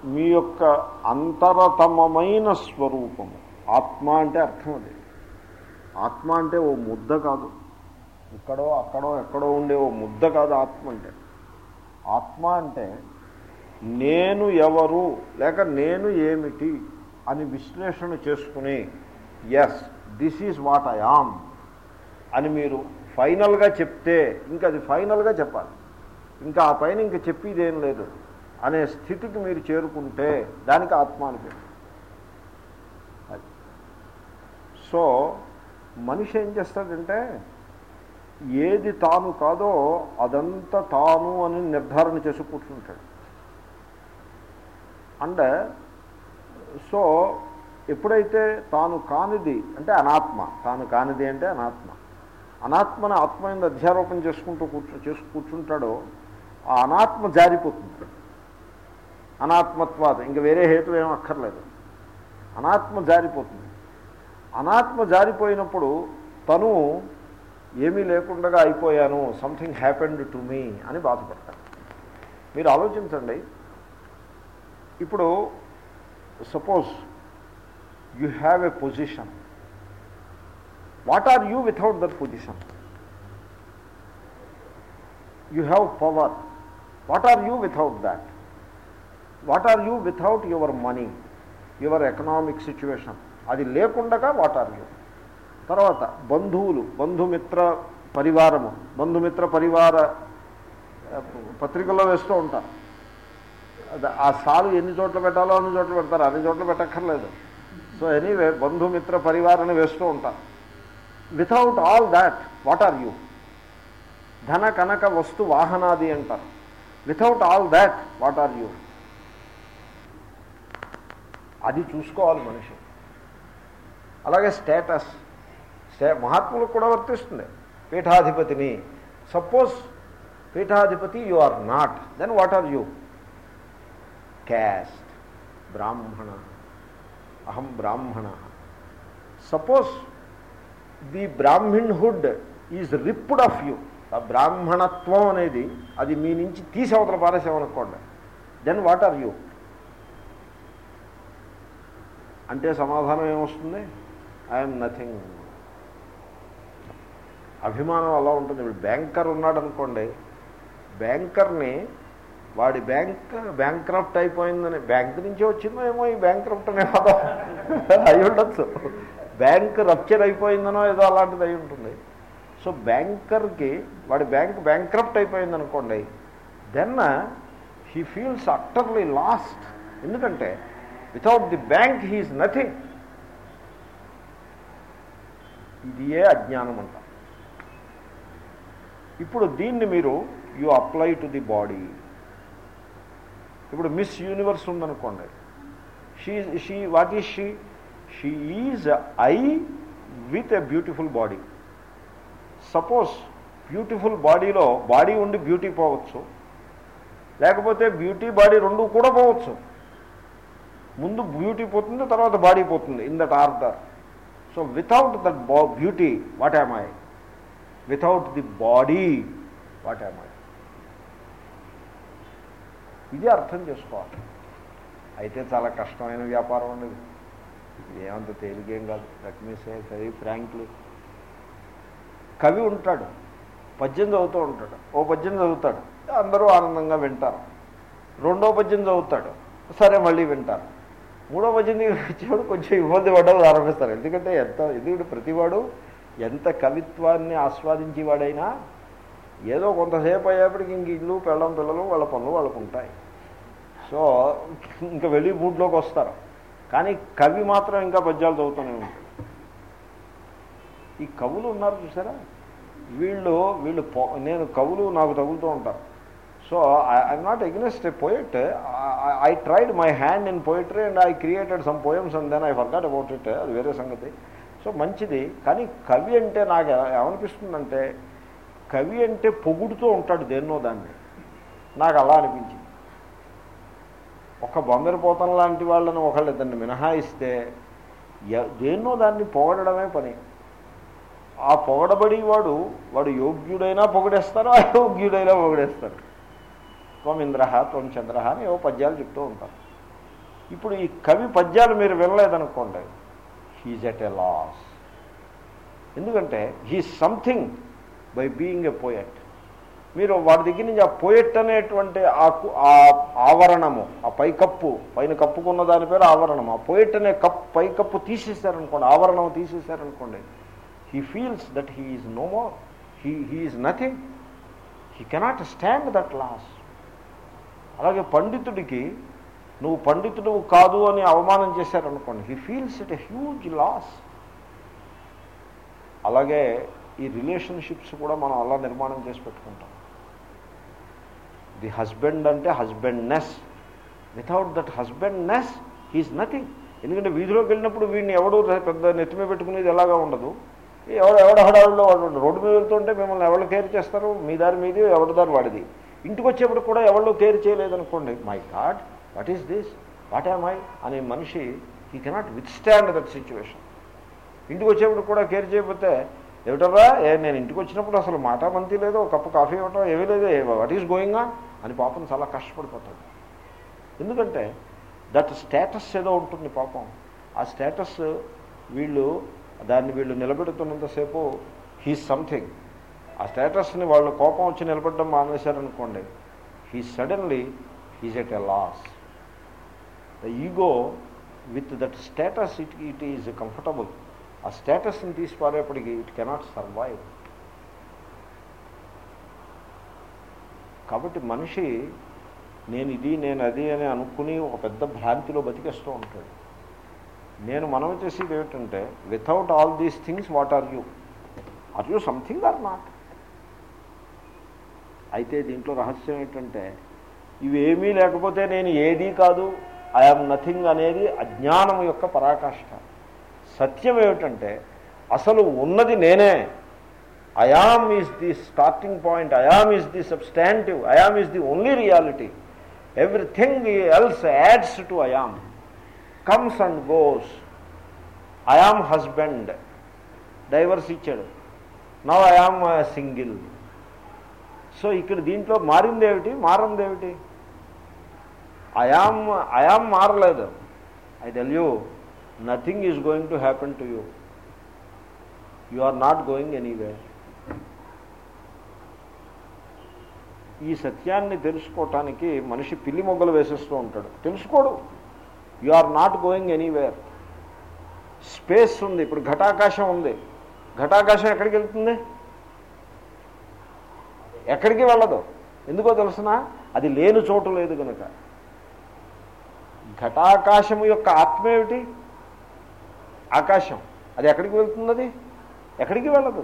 మీ యొక్క అంతరతమమైన స్వరూపము ఆత్మ అంటే అర్థం అది ఆత్మ అంటే ఓ ముద్ద కాదు ఇక్కడో అక్కడో ఎక్కడో ఉండే ఓ ముద్ద కాదు ఆత్మ అంటే ఆత్మ అంటే నేను ఎవరు లేక నేను ఏమిటి అని విశ్లేషణ చేసుకుని yes this is what I am అని మీరు ఫైనల్గా చెప్తే ఇంకా అది ఫైనల్గా చెప్పాలి ఇంకా ఆ పైన ఇంకా చెప్పేదేం లేదు అనే స్థితికి మీరు చేరుకుంటే దానికి ఆత్మ అని పేరు అది సో మనిషి ఏం చేస్తాడంటే ఏది తాను కాదో అదంతా తాను అని నిర్ధారణ చేసి కూర్చుంటాడు అండ్ సో ఎప్పుడైతే తాను కానిది అంటే అనాత్మ తాను కానిది అంటే అనాత్మ అనాత్మని ఆత్మైన అధ్యారోపణ చేసుకుంటూ కూర్చు చేసు కూర్చుంటాడో ఆ అనాత్మ జారిపోతుంది అనాత్మత్వాత ఇంకా వేరే హేతు ఏం అక్కర్లేదు అనాత్మ జారిపోతుంది అనాత్మ జారిపోయినప్పుడు తను ఏమీ లేకుండా అయిపోయాను సంథింగ్ హ్యాపెండ్ టు మీ అని బాధపడతాడు మీరు ఆలోచించండి ఇప్పుడు suppose you have a position what are you without that position you have power what are you without that what are you without your money your economic situation అది లేకుండగా what are you తర్వాత బంధువులు బంధుమిత్ర పరివారము బంధుమిత్ర పరివార ఆ, పత్రికల్లో వేస్తూ ఉంటారు అది ఆ సాలు ఎన్ని చోట్ల పెట్టాలో అన్ని చోట్ల పెడతారు అన్ని చోట్ల పెట్టక్కర్లేదు సో ఎనీవే బంధుమిత్ర పరివారాన్ని వేస్తూ ఉంటారు without all that what are you ధన కనక వస్తు వాహనాది అంటారు without all that what are you అది చూసుకోవాలి మనిషి అలాగే స్టేటస్ స్టే మహాత్ములకు కూడా వర్తిస్తుంది పీఠాధిపతిని సపోజ్ పీఠాధిపతి you are not then what are you caste బ్రాహ్మణ అహం బ్రాహ్మణ suppose the brahminhood is ripped off you ఆ బ్రాహ్మణత్వం అనేది అది మీ నుంచి తీసి అవతల పారేసామనుకోండి దెన్ వాట్ ఆర్ యూ అంటే సమాధానం ఏమొస్తుంది ఐఎమ్ నథింగ్ అభిమానం అలా ఉంటుంది ఇప్పుడు బ్యాంకర్ ఉన్నాడు అనుకోండి బ్యాంకర్ని వాడి బ్యాంక్ బ్యాంక్రప్ట్ అయిపోయిందని బ్యాంక్ నుంచే వచ్చిందో ఏమో ఈ బ్యాంక్రప్ట్ అనే పదం అయి ఉండొచ్చు బ్యాంక్ రప్చర్ అయిపోయిందనో ఏదో అలాంటిది అయి ఉంటుంది సో బ్యాంకర్కి వాడి బ్యాంక్ బ్యాంక్రప్ట్ అయిపోయింది అనుకోండి then he feels utterly lost ఎందుకంటే without the bank he is nothing ఇది ఏ అజ్ఞానం అంట ఇప్పుడు దీన్ని మీరు you apply to the body ఇప్పుడు మిస్ యూనివర్స్ ఉందనుకోండి she she what is she she is I with a beautiful body suppose beautiful బాడీలో బాడీ ఉండి బ్యూటీ పోవచ్చు లేకపోతే బ్యూటీ బాడీ రెండు కూడా పోవచ్చు ముందు బ్యూటీ పోతుంది తర్వాత బాడీ పోతుంది in that order so without that beauty what am I without the body what am I ఇది అర్థం చేసుకోవాలి అయితే చాలా కష్టమైన వ్యాపారం అండి ఇది. ఇది ఏమంత తేలికేం కాదు let me say very frankly కవి ఉంటాడు పద్యం చదువుతూ ఉంటాడు ఓ పద్యం చదువుతాడు అందరూ ఆనందంగా వింటారు రెండో పద్యం చదువుతాడు సరే మళ్ళీ వింటారు మూడో పద్యం దగ్గరికి వచ్చేవాడు కొంచెం ఇబ్బంది పడ్డం ఆరంభిస్తారు ఎందుకంటే ఎంత ఎందుకంటే ప్రతివాడు ఎంత కవిత్వాన్ని ఆస్వాదించేవాడైనా ఏదో కొంతసేపు అయ్యేప్పటికి ఇంక ఇల్లు పెళ్ళం పిల్లలు వాళ్ళ పనులు వాళ్ళకు ఉంటాయి సో ఇంకా వెళ్ళి మూడ్లోకి వస్తారు కానీ కవి మాత్రం ఇంకా పద్యాలు చదువుతూనే ఉంటాడు ఈ కవులు ఉన్నారు చూసారా వీళ్ళు వీళ్ళు పొ- నేను కవులు నాకు తగులుతూ ఉంటారు so I'm not against a poet I tried my hand in poetry and I created some poems and then I forgot about it అది వేరే సంగతి సో మంచిది కానీ కవి అంటే నాకు ఎలా- ఏమనిపిస్తుందంటే కవి అంటే పొగుడుతూ ఉంటాడు దేన్నో దాన్ని నాకు అలా అనిపించింది ఒక బొందరిపోతం లాంటి వాళ్ళని ఒకళ్ళిద్దరిని మినహాయిస్తే ఎ- దేన్నో దాన్ని పొగడమే పని ఆ పొగడబడి వాడు వాడు యోగ్యుడైనా పొగడేస్తారు అయోగ్యుడైనా పొగడేస్తారు త్వం ఇంద్ర త్వం చంద్ర అని ఏవో పద్యాలు చెప్తూ ఉంటారు ఇప్పుడు ఈ కవి పద్యాలు మీరు వినలేదనుకోండి హీజ్ ఎట్ ఎ లాస్ ఎందుకంటే he something by being a poet మీరు వాడి దగ్గర నుంచి ఆ పోయట్ అనేటువంటి ఆ కు- ఆ ఆవరణము ఆ పైకప్పు పైన కప్పుకున్న దాని పేరు ఆవరణము ఆ పోయట్ అనే కప్ పైకప్పు తీసేశారనుకోండి ఆవరణం తీసేశారనుకోండి he feels that he is no more he he is nothing he cannot stand that loss అలాగే పండితుడికి నువ్వు పండితుడు కాదు అని అవమానం చేశారనుకోండి he feels it a huge loss అలాగే ఈ రిలేషన్షిప్స్ కూడా మనం అలా నిర్మాణం చేసి పెట్టుకుంటాం ది హస్బెండ్ అంటే husbandness without that husbandness he is nothing ఎందుకంటే వీధిలోకి వెళ్ళినప్పుడు వీడిని ఎవడు పెద్ద నెత్తిమే పెట్టుకునేది ఎలాగా ఉండదు ఎవడు ఎవడ హడావుల్లో వాడు ఉండడు. రోడ్డు మీద వెళ్తుంటే మిమ్మల్ని ఎవరు కేర్ చేస్తారు మీ దారి మీది ఎవరి దారి వాడిది ఇంటికి వచ్చేప్పుడు కూడా ఎవరు కేర్ చేయలేదనుకోండి my god what is this what are my అనే మనిషి he cannot withstand that situation ఇంటికి వచ్చేప్పుడు కూడా కేర్ చేయకపోతే ఏమిటరా ఏ నేను ఇంటికి వచ్చినప్పుడు అసలు మాట మంతి లేదు ఒక కప్పు కాఫీ ఇవ్వటం ఏమీ లేదు వాట్ ఈస్ గోయింగ్ ఆన్ అని పాపం చాలా కష్టపడిపోతాడు ఎందుకంటే దట్ స్టేటస్ ఏదో ఉంటుంది పాపం ఆ స్టేటస్ వీళ్ళు దాన్ని వీళ్ళు నిలబెడుతున్నంతసేపు హీ సంథింగ్ ఆ స్టేటస్ని వాళ్ళు కోపం వచ్చి నిలబడడం మానేశారనుకోండి he suddenly he's at a loss the ego with that status it it is comfortable ఆ స్టేటస్ని తీసి పారేపటికి ఇట్ కెనాట్ సర్వైవ్ కాబట్టి మనిషి నేను ఇది నేను అది అని అనుకుని ఒక పెద్ద భ్రాంతిలో బతికేస్తూ ఉంటాడు నేను మనం చేసేది ఏమిటంటే without all these things what are you are you something are not అయితే దీంట్లో రహస్యం ఏంటంటే ఇవేమీ లేకపోతే నేను ఏదీ కాదు ఐఎమ్ నథింగ్ అనేది అజ్ఞానం యొక్క పరాకాష్ఠ సత్యం ఏమిటంటే అసలు ఉన్నది నేనే I am is the starting point I am is the substantive I am is the only reality everything else adds to I am comes and goes I am husband divorce ఇచ్చాడు నవ్ అయామ్ సింగిల్ సో ఇక్కడ దీంట్లో మారిందేమిటి మారిందేమిటి అయామ్ అయామ్ మారలేదు I tell you nothing is going to happen to you you are not going anyway ఈ సత్యాన్ని తెలుసుకోవటానికి మనిషి పిల్లి మొగ్గలు వేసేస్తూ ఉంటాడు తెలుసుకోడు you are not going anywhere space ఉంది ఇప్పుడు ఘటాకాశం ఉంది ఘటాకాశం ఎక్కడికి వెళ్తుంది ఎక్కడికి వెళ్ళదు ఎందుకో తెలుసిన అది లేని చోటు లేదు కనుక ఘటాకాశము యొక్క ఆత్మ ఏమిటి ఆకాశం అది ఎక్కడికి వెళ్తుంది అది ఎక్కడికి వెళ్ళదు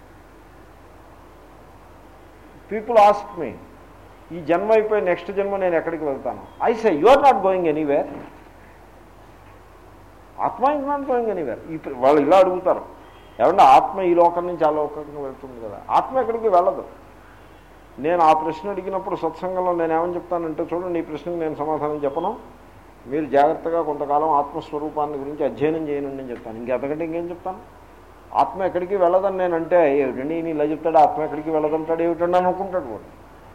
పీపుల్ ఆస్క్ మీ ఈ జన్మ అయిపోయి నెక్స్ట్ జన్మ నేను ఎక్కడికి వెళ్తాను I say you are not going anywhere ఆత్మ ఇస్ నాట్ గోయింగ్ ఎనీవేర్ ఈ వాళ్ళు ఇలా అడుగుతారు ఏమన్నా ఆత్మ ఈ లోకం నుంచి ఆ లోకంకి వెళ్తుంది కదా ఆత్మ ఎక్కడికి వెళ్ళదు నేను ఆ ప్రశ్న అడిగినప్పుడు సత్సంగంలో నేను ఏమని చెప్తానంటే చూడండి ఈ ప్రశ్నకు నేను సమాధానం చెప్పను మీరు జాగ్రత్తగా కొంతకాలం ఆత్మస్వరూపాన్ని గురించి అధ్యయనం చేయనండి అని చెప్తాను ఇంకెంతకంటే ఇంకేం చెప్తాను ఆత్మ ఎక్కడికి వెళ్ళదని నేను అంటే ఏమిటండి ఈయన ఇలా చెప్తాడు ఆత్మ ఎక్కడికి వెళ్ళదంటాడు ఏమిటండి అని అనుకుంటాడు వాడు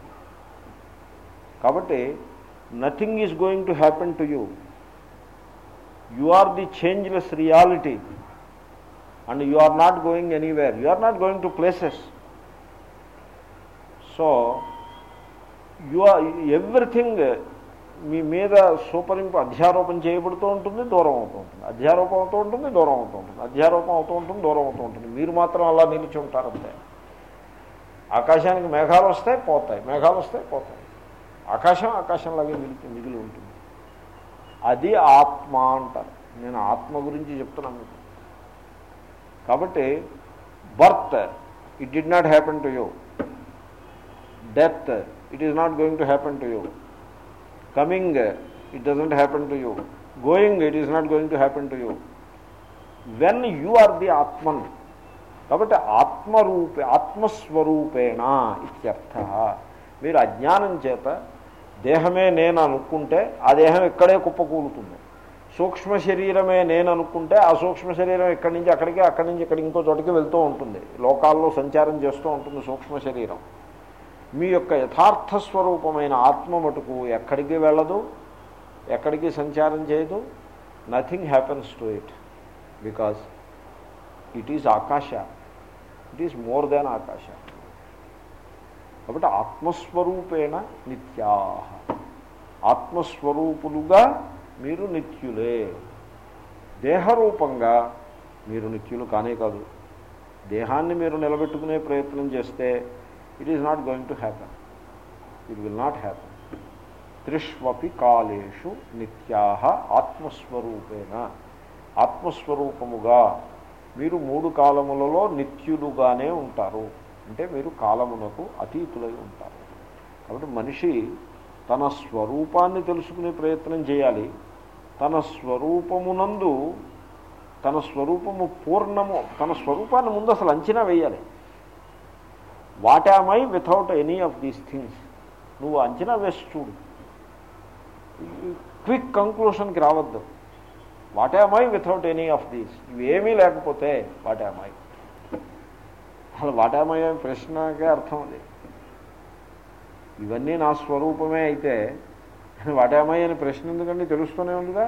కాబట్టి nothing is going to happen to you you are the changeless reality and you are not going anywhere you are not going to places so you are everything మీ మీద సూపరింపు అధ్యారోపణ చేయబడుతూ ఉంటుంది దూరం అవుతూ ఉంటుంది అధ్యారోపం అవుతూ ఉంటుంది దూరం అవుతూ ఉంటుంది అధ్యారోపం అవుతూ ఉంటుంది దూరం అవుతూ ఉంటుంది మీరు మాత్రం అలా నిలిచి ఉంటారు అంతే ఆకాశానికి మేఘాలు వస్తాయి పోతాయి మేఘాలు వస్తాయి పోతాయి ఆకాశం ఆకాశంలాగే మిగిలి మిగిలి ఉంటుంది అది ఆత్మ అంటారు నేను ఆత్మ గురించి చెప్తున్నాను మీకు కాబట్టి birth it did not happen to you death it is not going to happen to you coming it doesn't happen to you going it is not going to happen to you when you are the atman కాబట్టి ఆత్మరూపే ఆత్మస్వరూపేణ ఇత్యర్థ మీరు అజ్ఞానం చేత దేహమే నేను అనుకుంటే ఆ దేహం ఇక్కడే కుప్పకూలుతుంది సూక్ష్మ శరీరమే నేను అనుకుంటే ఆ సూక్ష్మ శరీరం ఇక్కడి నుంచి అక్కడికి అక్కడి నుంచి ఇక్కడికి ఇంకో చోటికి వెళ్తూ ఉంటుంది లోకాల్లో సంచారం చేస్తూ ఉంటుంది సూక్ష్మ శరీరం మీ యొక్క యథార్థ స్వరూపమైన ఆత్మ మటుకు ఎక్కడికి వెళ్ళదు ఎక్కడికి సంచారం చేయదు nothing happens to it because it is akasha it is more than akasha కాబట్టి ఆత్మస్వరూపేణ నిత్యా ఆత్మస్వరూపులుగా మీరు నిత్యులే దేహరూపంగా మీరు నిత్యులు కానే కాదు దేహాన్ని మీరు నిలబెట్టుకునే ప్రయత్నం చేస్తే it is not going to happen it will not happen త్రిష్వపి కాలేషు నిత్యా ఆత్మస్వరూపేణ ఆత్మస్వరూపముగా మీరు మూడు కాలములలో నిత్యులుగానే ఉంటారు అంటే మీరు కాలమునకు అతీతులై ఉంటారు కాబట్టి మనిషి తన స్వరూపాన్ని తెలుసుకునే ప్రయత్నం చేయాలి తన స్వరూపమునందు తన స్వరూపము పూర్ణము తన స్వరూపాన్ని ముందు అసలు అంచనా వేయాలి what am I without any of these things నువ్వు అంచనా వేసి చూడు క్విక్ కంక్లూషన్కి రావద్దు what am I without any of these ఇవేమీ లేకపోతే వాట్ యామ్ ఐ అసలు వాట్ యామ్ ఐ అనే ప్రశ్నకే అర్థం అది ఇవన్నీ నా స్వరూపమే అయితే వాట్ యామ్ ఐ అనే ప్రశ్న ఎందుకండి తెలుస్తూనే ఉందిగా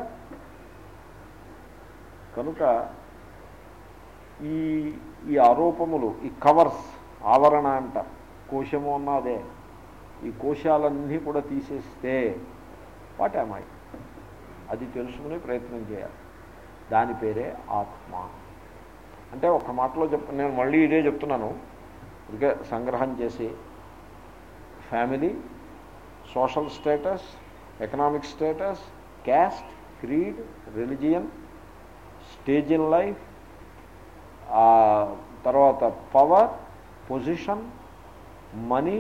కనుక ఈ ఈ ఆరోపములు ఈ కవర్స్ ఆవరణ అంట కోశము అన్నదే ఈ కోశాలన్నీ కూడా తీసేస్తే వాట్ ఐ అది తెలుసుకునే ప్రయత్నం చేయాలి దాని పేరే ఆత్మ అంటే ఒక మాటలో చెప్ నేను మళ్ళీ ఇదే చెప్తున్నాను ఇదే సంగ్రహం చేసి family social status economic status caste creed religion stage in life తర్వాత పవర్ పొజిషన్ మనీ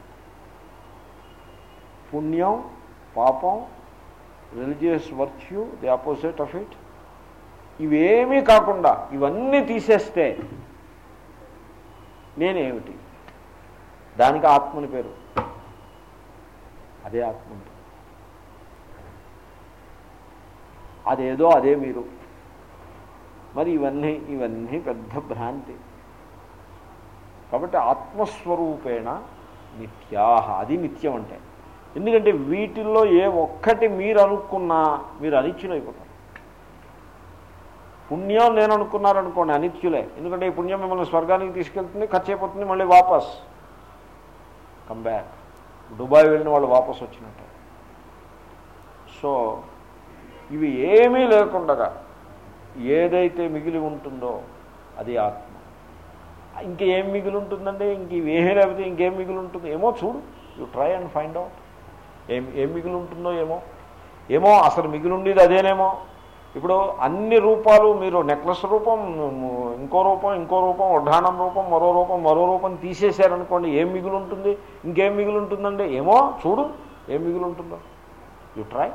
పుణ్యం పాపం religious virtue the opposite of it ఇవేమీ కాకుండా ఇవన్నీ తీసేస్తే నేనేమిటి దానికి ఆత్మని పేరు అదే ఆత్మ అదేదో అదే మీరు మరి ఇవన్నీ ఇవన్నీ పెద్ద భ్రాంతి కాబట్టి ఆత్మస్వరూపేణ నిత్యాహ అది నిత్యం అంటే ఎందుకంటే వీటిల్లో ఏ ఒక్కటి మీరు అనుకున్నా మీరు అనిత్యులైపోతారు పుణ్యం నేను అనుకున్నారనుకోండి అనిత్యులే ఎందుకంటే ఈ పుణ్యం మిమ్మల్ని స్వర్గానికి తీసుకెళ్తుంది ఖర్చు అయిపోతుంది మళ్ళీ వాపస్ కమ్ బ్యాక్ దుబాయ్ వెళ్ళిన వాళ్ళు వాపస్ వచ్చినట్టు సో ఇవి ఏమీ లేకుండగా ఏదైతే మిగిలి ఉంటుందో అది ఆత్మ ఇంకేం మిగిలి ఉంటుందంటే ఇంక ఇవేమీ లేకపోతే ఇంకేం మిగిలి ఉంటుంది ఏమో చూడు you try and find out ఏం ఏం మిగిలి ఉంటుందో ఏమో ఏమో అసలు మిగిలి ఉండేది అదేనేమో ఇప్పుడు అన్ని రూపాలు మీరు నెక్లెస్ రూపం ఇంకో రూపం ఇంకో రూపం ఉడ్డానం రూపం మరో రూపం మరో రూపం తీసేశారనుకోండి ఏం మిగిలి ఉంటుంది ఇంకేం మిగిలి ఉంటుందండి ఏమో చూడు ఏం మిగిలి ఉంటుందో యు ట్రై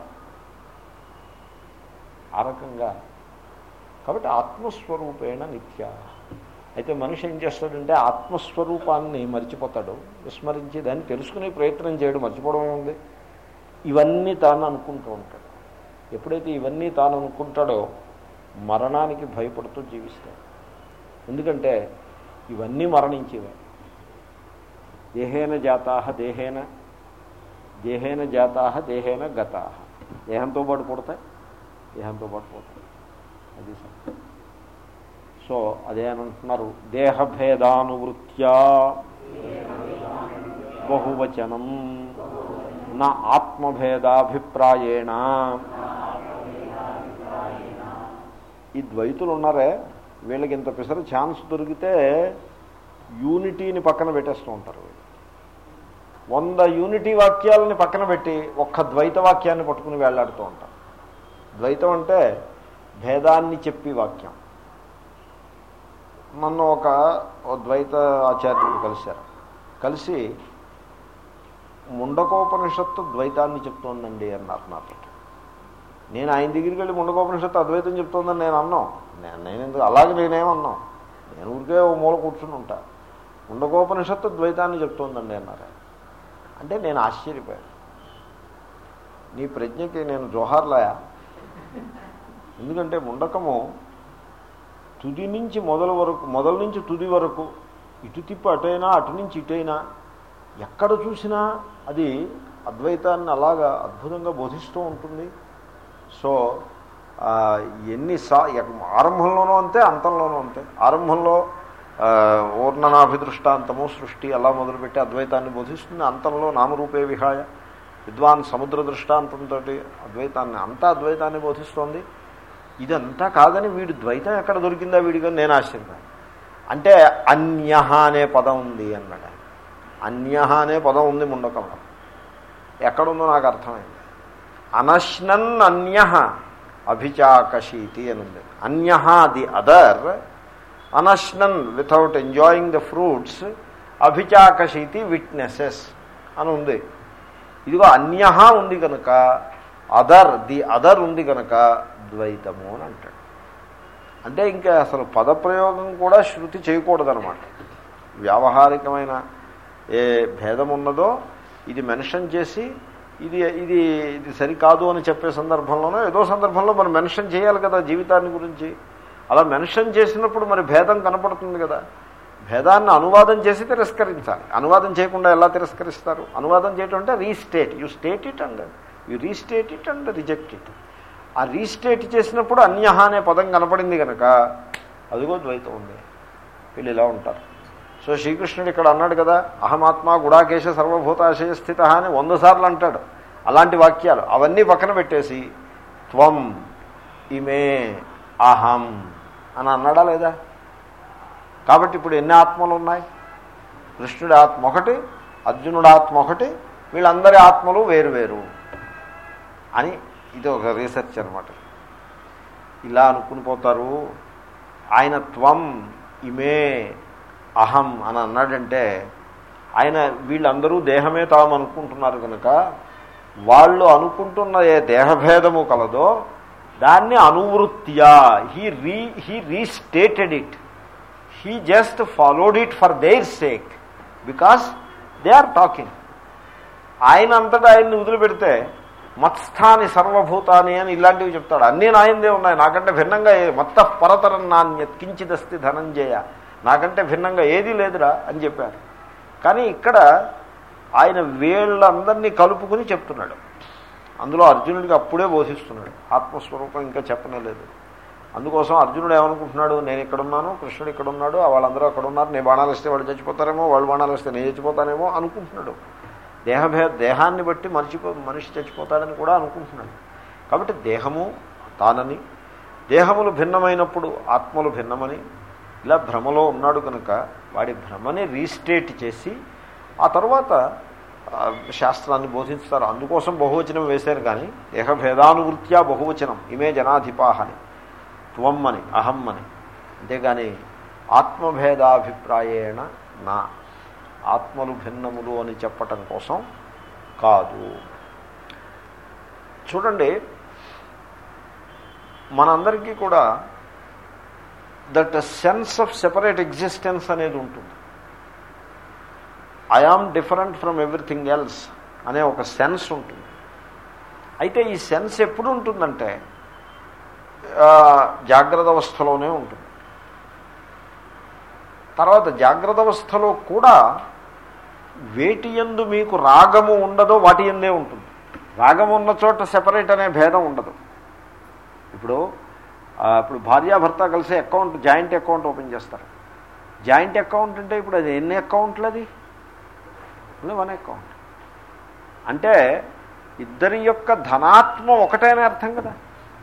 ఆ రకంగా కాబట్టి ఆత్మస్వరూపేణ నిత్య అయితే మనిషి ఏం చేస్తాడంటే ఆత్మస్వరూపాన్ని మర్చిపోతాడు విస్మరించి దాన్ని తెలుసుకునే ప్రయత్నం చేయడు మర్చిపోవడం ఉంది ఇవన్నీ తాను అనుకుంటూ ఉంటాడు ఎప్పుడైతే ఇవన్నీ తాను అనుకుంటాడో మరణానికి భయపడుతూ జీవిస్తాడు ఎందుకంటే ఇవన్నీ మరణించేవే దేహేన జాతా దేహేన దేహేన జాతా దేహేన గతా దేహంతో పాటు పుడతాయి దేహంతో పాటు పోతాయి అది సత్యం సో అదే అని అంటున్నారు దేహభేదానువృత్యా బహువచనం నా ఆత్మభేదాభిప్రాయేణ ఈ ద్వైతులు ఉన్నారే వీళ్ళకి ఇంత పిసర ఛాన్స్ దొరికితే యూనిటీని పక్కన పెట్టేస్తూ ఉంటారు వీళ్ళు వంద యూనిటీ వాక్యాలని పక్కన పెట్టి ఒక్క ద్వైత వాక్యాన్ని పట్టుకుని వేళ్లాడుతూ ఉంటారు ద్వైతం అంటే భేదాన్ని చెప్పి వాక్యం నన్ను ఒక ద్వైత ఆచార్యుడు కలిశారు కలిసి ముండకోపనిషత్తు ద్వైతాన్ని చెప్తోందండి అన్నారు నాతో నేను ఆయన దగ్గరికి వెళ్ళి ముండకోపనిషత్తు అద్వైతం చెప్తోందని నేను అన్నాం నేను ఎందుకు అలాగే నేనేమన్నాం నేను ఊరికే ఓ మూల కూర్చుని ఉంటా ముండకోపనిషత్తు ద్వైతాన్ని చెప్తోందండి అన్నారు అంటే నేను ఆశ్చర్యపోయాను నీ ప్రజ్ఞకి నేను జోహార్లాయా ఎందుకంటే ముండకము తుది నుంచి మొదలు వరకు మొదల నుంచి తుది వరకు ఇటు తిప్పి అటైనా అటు నుంచి ఇటైనా ఎక్కడ చూసినా అది అద్వైతాన్ని అలాగా అద్భుతంగా బోధిస్తూ ఉంటుంది సో ఆ, ఎన్ని సా ఎక్- ఆరంభంలోనూ అంతే అంతంలోనూ అంతే ఆరంభంలో ఆ, ఊర్ణనాభిదృష్టాంతము సృష్టి అలా మొదలుపెట్టి అద్వైతాన్ని బోధిస్తుంది అంతంలో నామరూపే విహాయ విద్వాన్ సముద్ర దృష్టాంతంతో అద్వైతాన్ని అంతా అద్వైతాన్ని బోధిస్తోంది ఇదంతా కాదని వీడు ద్వైతం ఎక్కడ దొరికిందా వీడిగా నేను ఆశ్చర్యపోయాను అంటే అన్య అనే పదం ఉంది అన్నాడు ఆయన. అన్య అనే పదం ఉంది ముండకంలో ఎక్కడుందో నాకు అర్థమైంది అనశ్నన్ అన్య అభిచాకశీతి అని ఉంది అన్య ది అదర్ అనశ్నన్ వితౌట్ ఎంజాయింగ్ ద ఫ్రూట్స్ అభిచాకశీతి విట్నెసెస్ అని ఉంది ఇదిగో అన్య ఉంది కనుక అదర్ ది అదర్ ఉంది కనుక ద్వైతము అని అంటాడు అంటే ఇంకా అసలు పదప్రయోగం కూడా శృతి చేయకూడదనమాట వ్యావహారికమైన ఏ భేదం ఉన్నదో ఇది మెన్షన్ చేసి ఇది ఇది ఇది సరికాదు అని చెప్పే సందర్భంలోనో ఏదో సందర్భంలో మనం మెన్షన్ చేయాలి కదా జీవితాన్ని గురించి అలా మెన్షన్ చేసినప్పుడు మరి భేదం కనపడుతుంది కదా భేదాన్ని అనువాదం చేసి తిరస్కరించాలి అనువాదం చేయకుండా ఎలా తిరస్కరిస్తారు అనువాదం చేయటం అంటే restate you state it and you restate it and reject it ఆ రీస్టేట్ చేసినప్పుడు అన్యహ అనే పదం కనపడింది కనుక అదిగో ద్వైతం ఉంది వీళ్ళు ఇలా ఉంటారు సో శ్రీకృష్ణుడు ఇక్కడ అన్నాడు కదా అహమాత్మ గుడాకేశ సర్వభూతాశయ స్థిత అని వంద సార్లు అంటాడు అలాంటి వాక్యాలు అవన్నీ పక్కన పెట్టేసి త్వం ఇమే అహం అని అన్నాడా లేదా కాబట్టి ఇప్పుడు ఎన్ని ఆత్మలు ఉన్నాయి కృష్ణుడి ఆత్మ ఒకటి అర్జునుడి ఆత్మ ఒకటి వీళ్ళందరి ఆత్మలు వేరు వేరు అని ఇది ఒక రీసెర్చ్ అనమాట ఇలా అనుకుని పోతారు ఆయన త్వం ఇమే అహం అని అన్నాడంటే ఆయన వీళ్ళందరూ దేహమే తాము అనుకుంటున్నారు కనుక వాళ్ళు అనుకుంటున్న ఏ దేహభేదము కలదో దాన్ని అనువృత్యా he re he restated it he just followed it for their sake because they are talking ఆయన అంతటా ఆయన్ని వదిలిపెడితే మత్స్థాని సర్వభూతాని అని ఇలాంటివి చెప్తాడు అన్నీ నాయందే ఉన్నాయి నాకంటే భిన్నంగా ఏ- మత్త పరతరం నాణ్యత్ కించిదస్తి ధనంజయ నాకంటే భిన్నంగా ఏదీ లేదురా అని చెప్పారు కానీ ఇక్కడ ఆయన వీళ్ళందరినీ కలుపుకుని చెప్తున్నాడు అందులో అర్జునుడికి అప్పుడే బోధిస్తున్నాడు ఆత్మస్వరూపం ఇంకా చెప్పనలేదు అందుకోసం అర్జునుడు ఏమనుకుంటున్నాడు నేను ఇక్కడున్నాను కృష్ణుడు ఇక్కడ ఉన్నాడు వాళ్ళందరూ అక్కడ ఉన్నారు నేను బాణాలు వస్తే వాళ్ళు చచ్చిపోతారేమో వాళ్ళు బాణాలు వస్తే నేను చచ్చిపోతానేమో అనుకుంటున్నాడు దేహభే దేహాన్ని బట్టి మర్చిపో మనిషి చచ్చిపోతాడని కూడా అనుకుంటున్నాడు కాబట్టి దేహము తానని దేహములు భిన్నమైనప్పుడు ఆత్మలు భిన్నమని ఇలా భ్రమలో ఉన్నాడు కనుక వాడి భ్రమని రీస్టేట్ చేసి ఆ తర్వాత ఆ, శాస్త్రాన్ని బోధిస్తారు అందుకోసం బహువచనం వేశారు కానీ దేహభేదానువృత్యా బహువచనం ఇమే జనాధిపాహని త్వం అని అహం అని అంతేగాని ఆత్మభేదాభిప్రాయేణ నా ఆత్మలు భిన్నములు అని చెప్పటం కోసం కాదు చూడండి మనందరికీ కూడా that sense of separate existence అనేది ఉంటుంది I am different from everything else అనే ఒక సెన్స్ ఉంటుంది అయితే ఈ సెన్స్ ఎప్పుడు ఉంటుందంటే ఆ, జాగ్రత్త అవస్థలోనే ఉంటుంది తర్వాత జాగ్రత్త అవస్థలో కూడా వేటి ఎందు మీకు రాగము ఉండదో వాటి ఎందే ఉంటుంది రాగం ఉన్న చోట సెపరేట్ అనే భేదం ఉండదు ఇప్పుడు ఆ, ఇప్పుడు భార్యాభర్త కలిసి అకౌంట్ జాయింట్ అకౌంట్ ఓపెన్ చేస్తారు జాయింట్ అకౌంట్ అంటే ఇప్పుడు అది ఎన్ని అకౌంట్లు అది ఓన్లీ వన్ అకౌంట్ అంటే ఇద్దరి యొక్క ధనాత్మ ఒకటేనే అర్థం కదా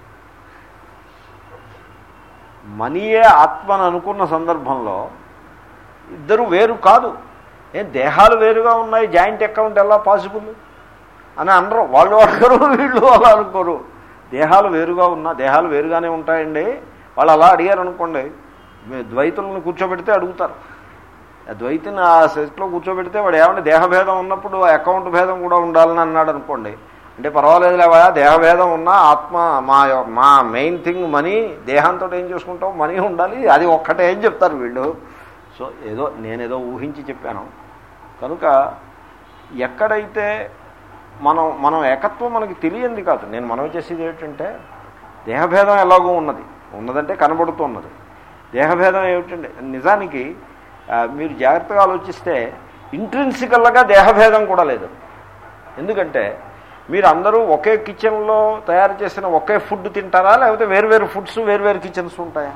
మనీయే ఆత్మని అనుకున్న సందర్భంలో ఇద్దరు వేరు కాదు ఏం దేహాలు వేరుగా ఉన్నాయి జాయింట్ అకౌంట్ ఎలా పాసిబుల్ అని అనరు వాళ్ళు అనుకోరు వీళ్ళు అలా అనుకోరు దేహాలు వేరుగా ఉన్నా దేహాలు వేరుగానే ఉంటాయండి వాళ్ళు అలా అడిగారు అనుకోండి మీ ద్వైతులను కూర్చోబెడితే అడుగుతారు ఆ ద్వైతిని ఆ సెట్లో కూర్చోబెడితే వాడు ఏమంటే దేహభేదం ఉన్నప్పుడు అకౌంట్ భేదం కూడా ఉండాలని అన్నాడు అనుకోండి అంటే పర్వాలేదు లేవా దేహభేదం ఉన్నా ఆత్మ మా యొ- మా మెయిన్ థింగ్ మనీ దేహంతో ఏం చేసుకుంటాం మనీ ఉండాలి అది ఒక్కటే ఏం చెప్తారు వీళ్ళు సో ఏదో నేనేదో ఊహించి చెప్పాను కనుక ఎక్కడైతే మనం మనం ఏకత్వం మనకి తెలియంది కాదు నేను మనవి చేసేది ఏంటంటే దేహభేదం ఎలాగో ఉన్నది ఉన్నదంటే కనబడుతున్నది దేహభేదం ఏమిటంటే నిజానికి ఆ, మీరు జాగ్రత్తగా ఆలోచిస్తే ఇంట్రిన్సికల్గా దేహభేదం కూడా లేదు ఎందుకంటే మీరు అందరూ ఒకే కిచెన్లో తయారు చేసిన ఒకే ఫుడ్ తింటారా లేకపోతే వేరు ఫుడ్స్ వేరు కిచెన్స్ ఉంటాయా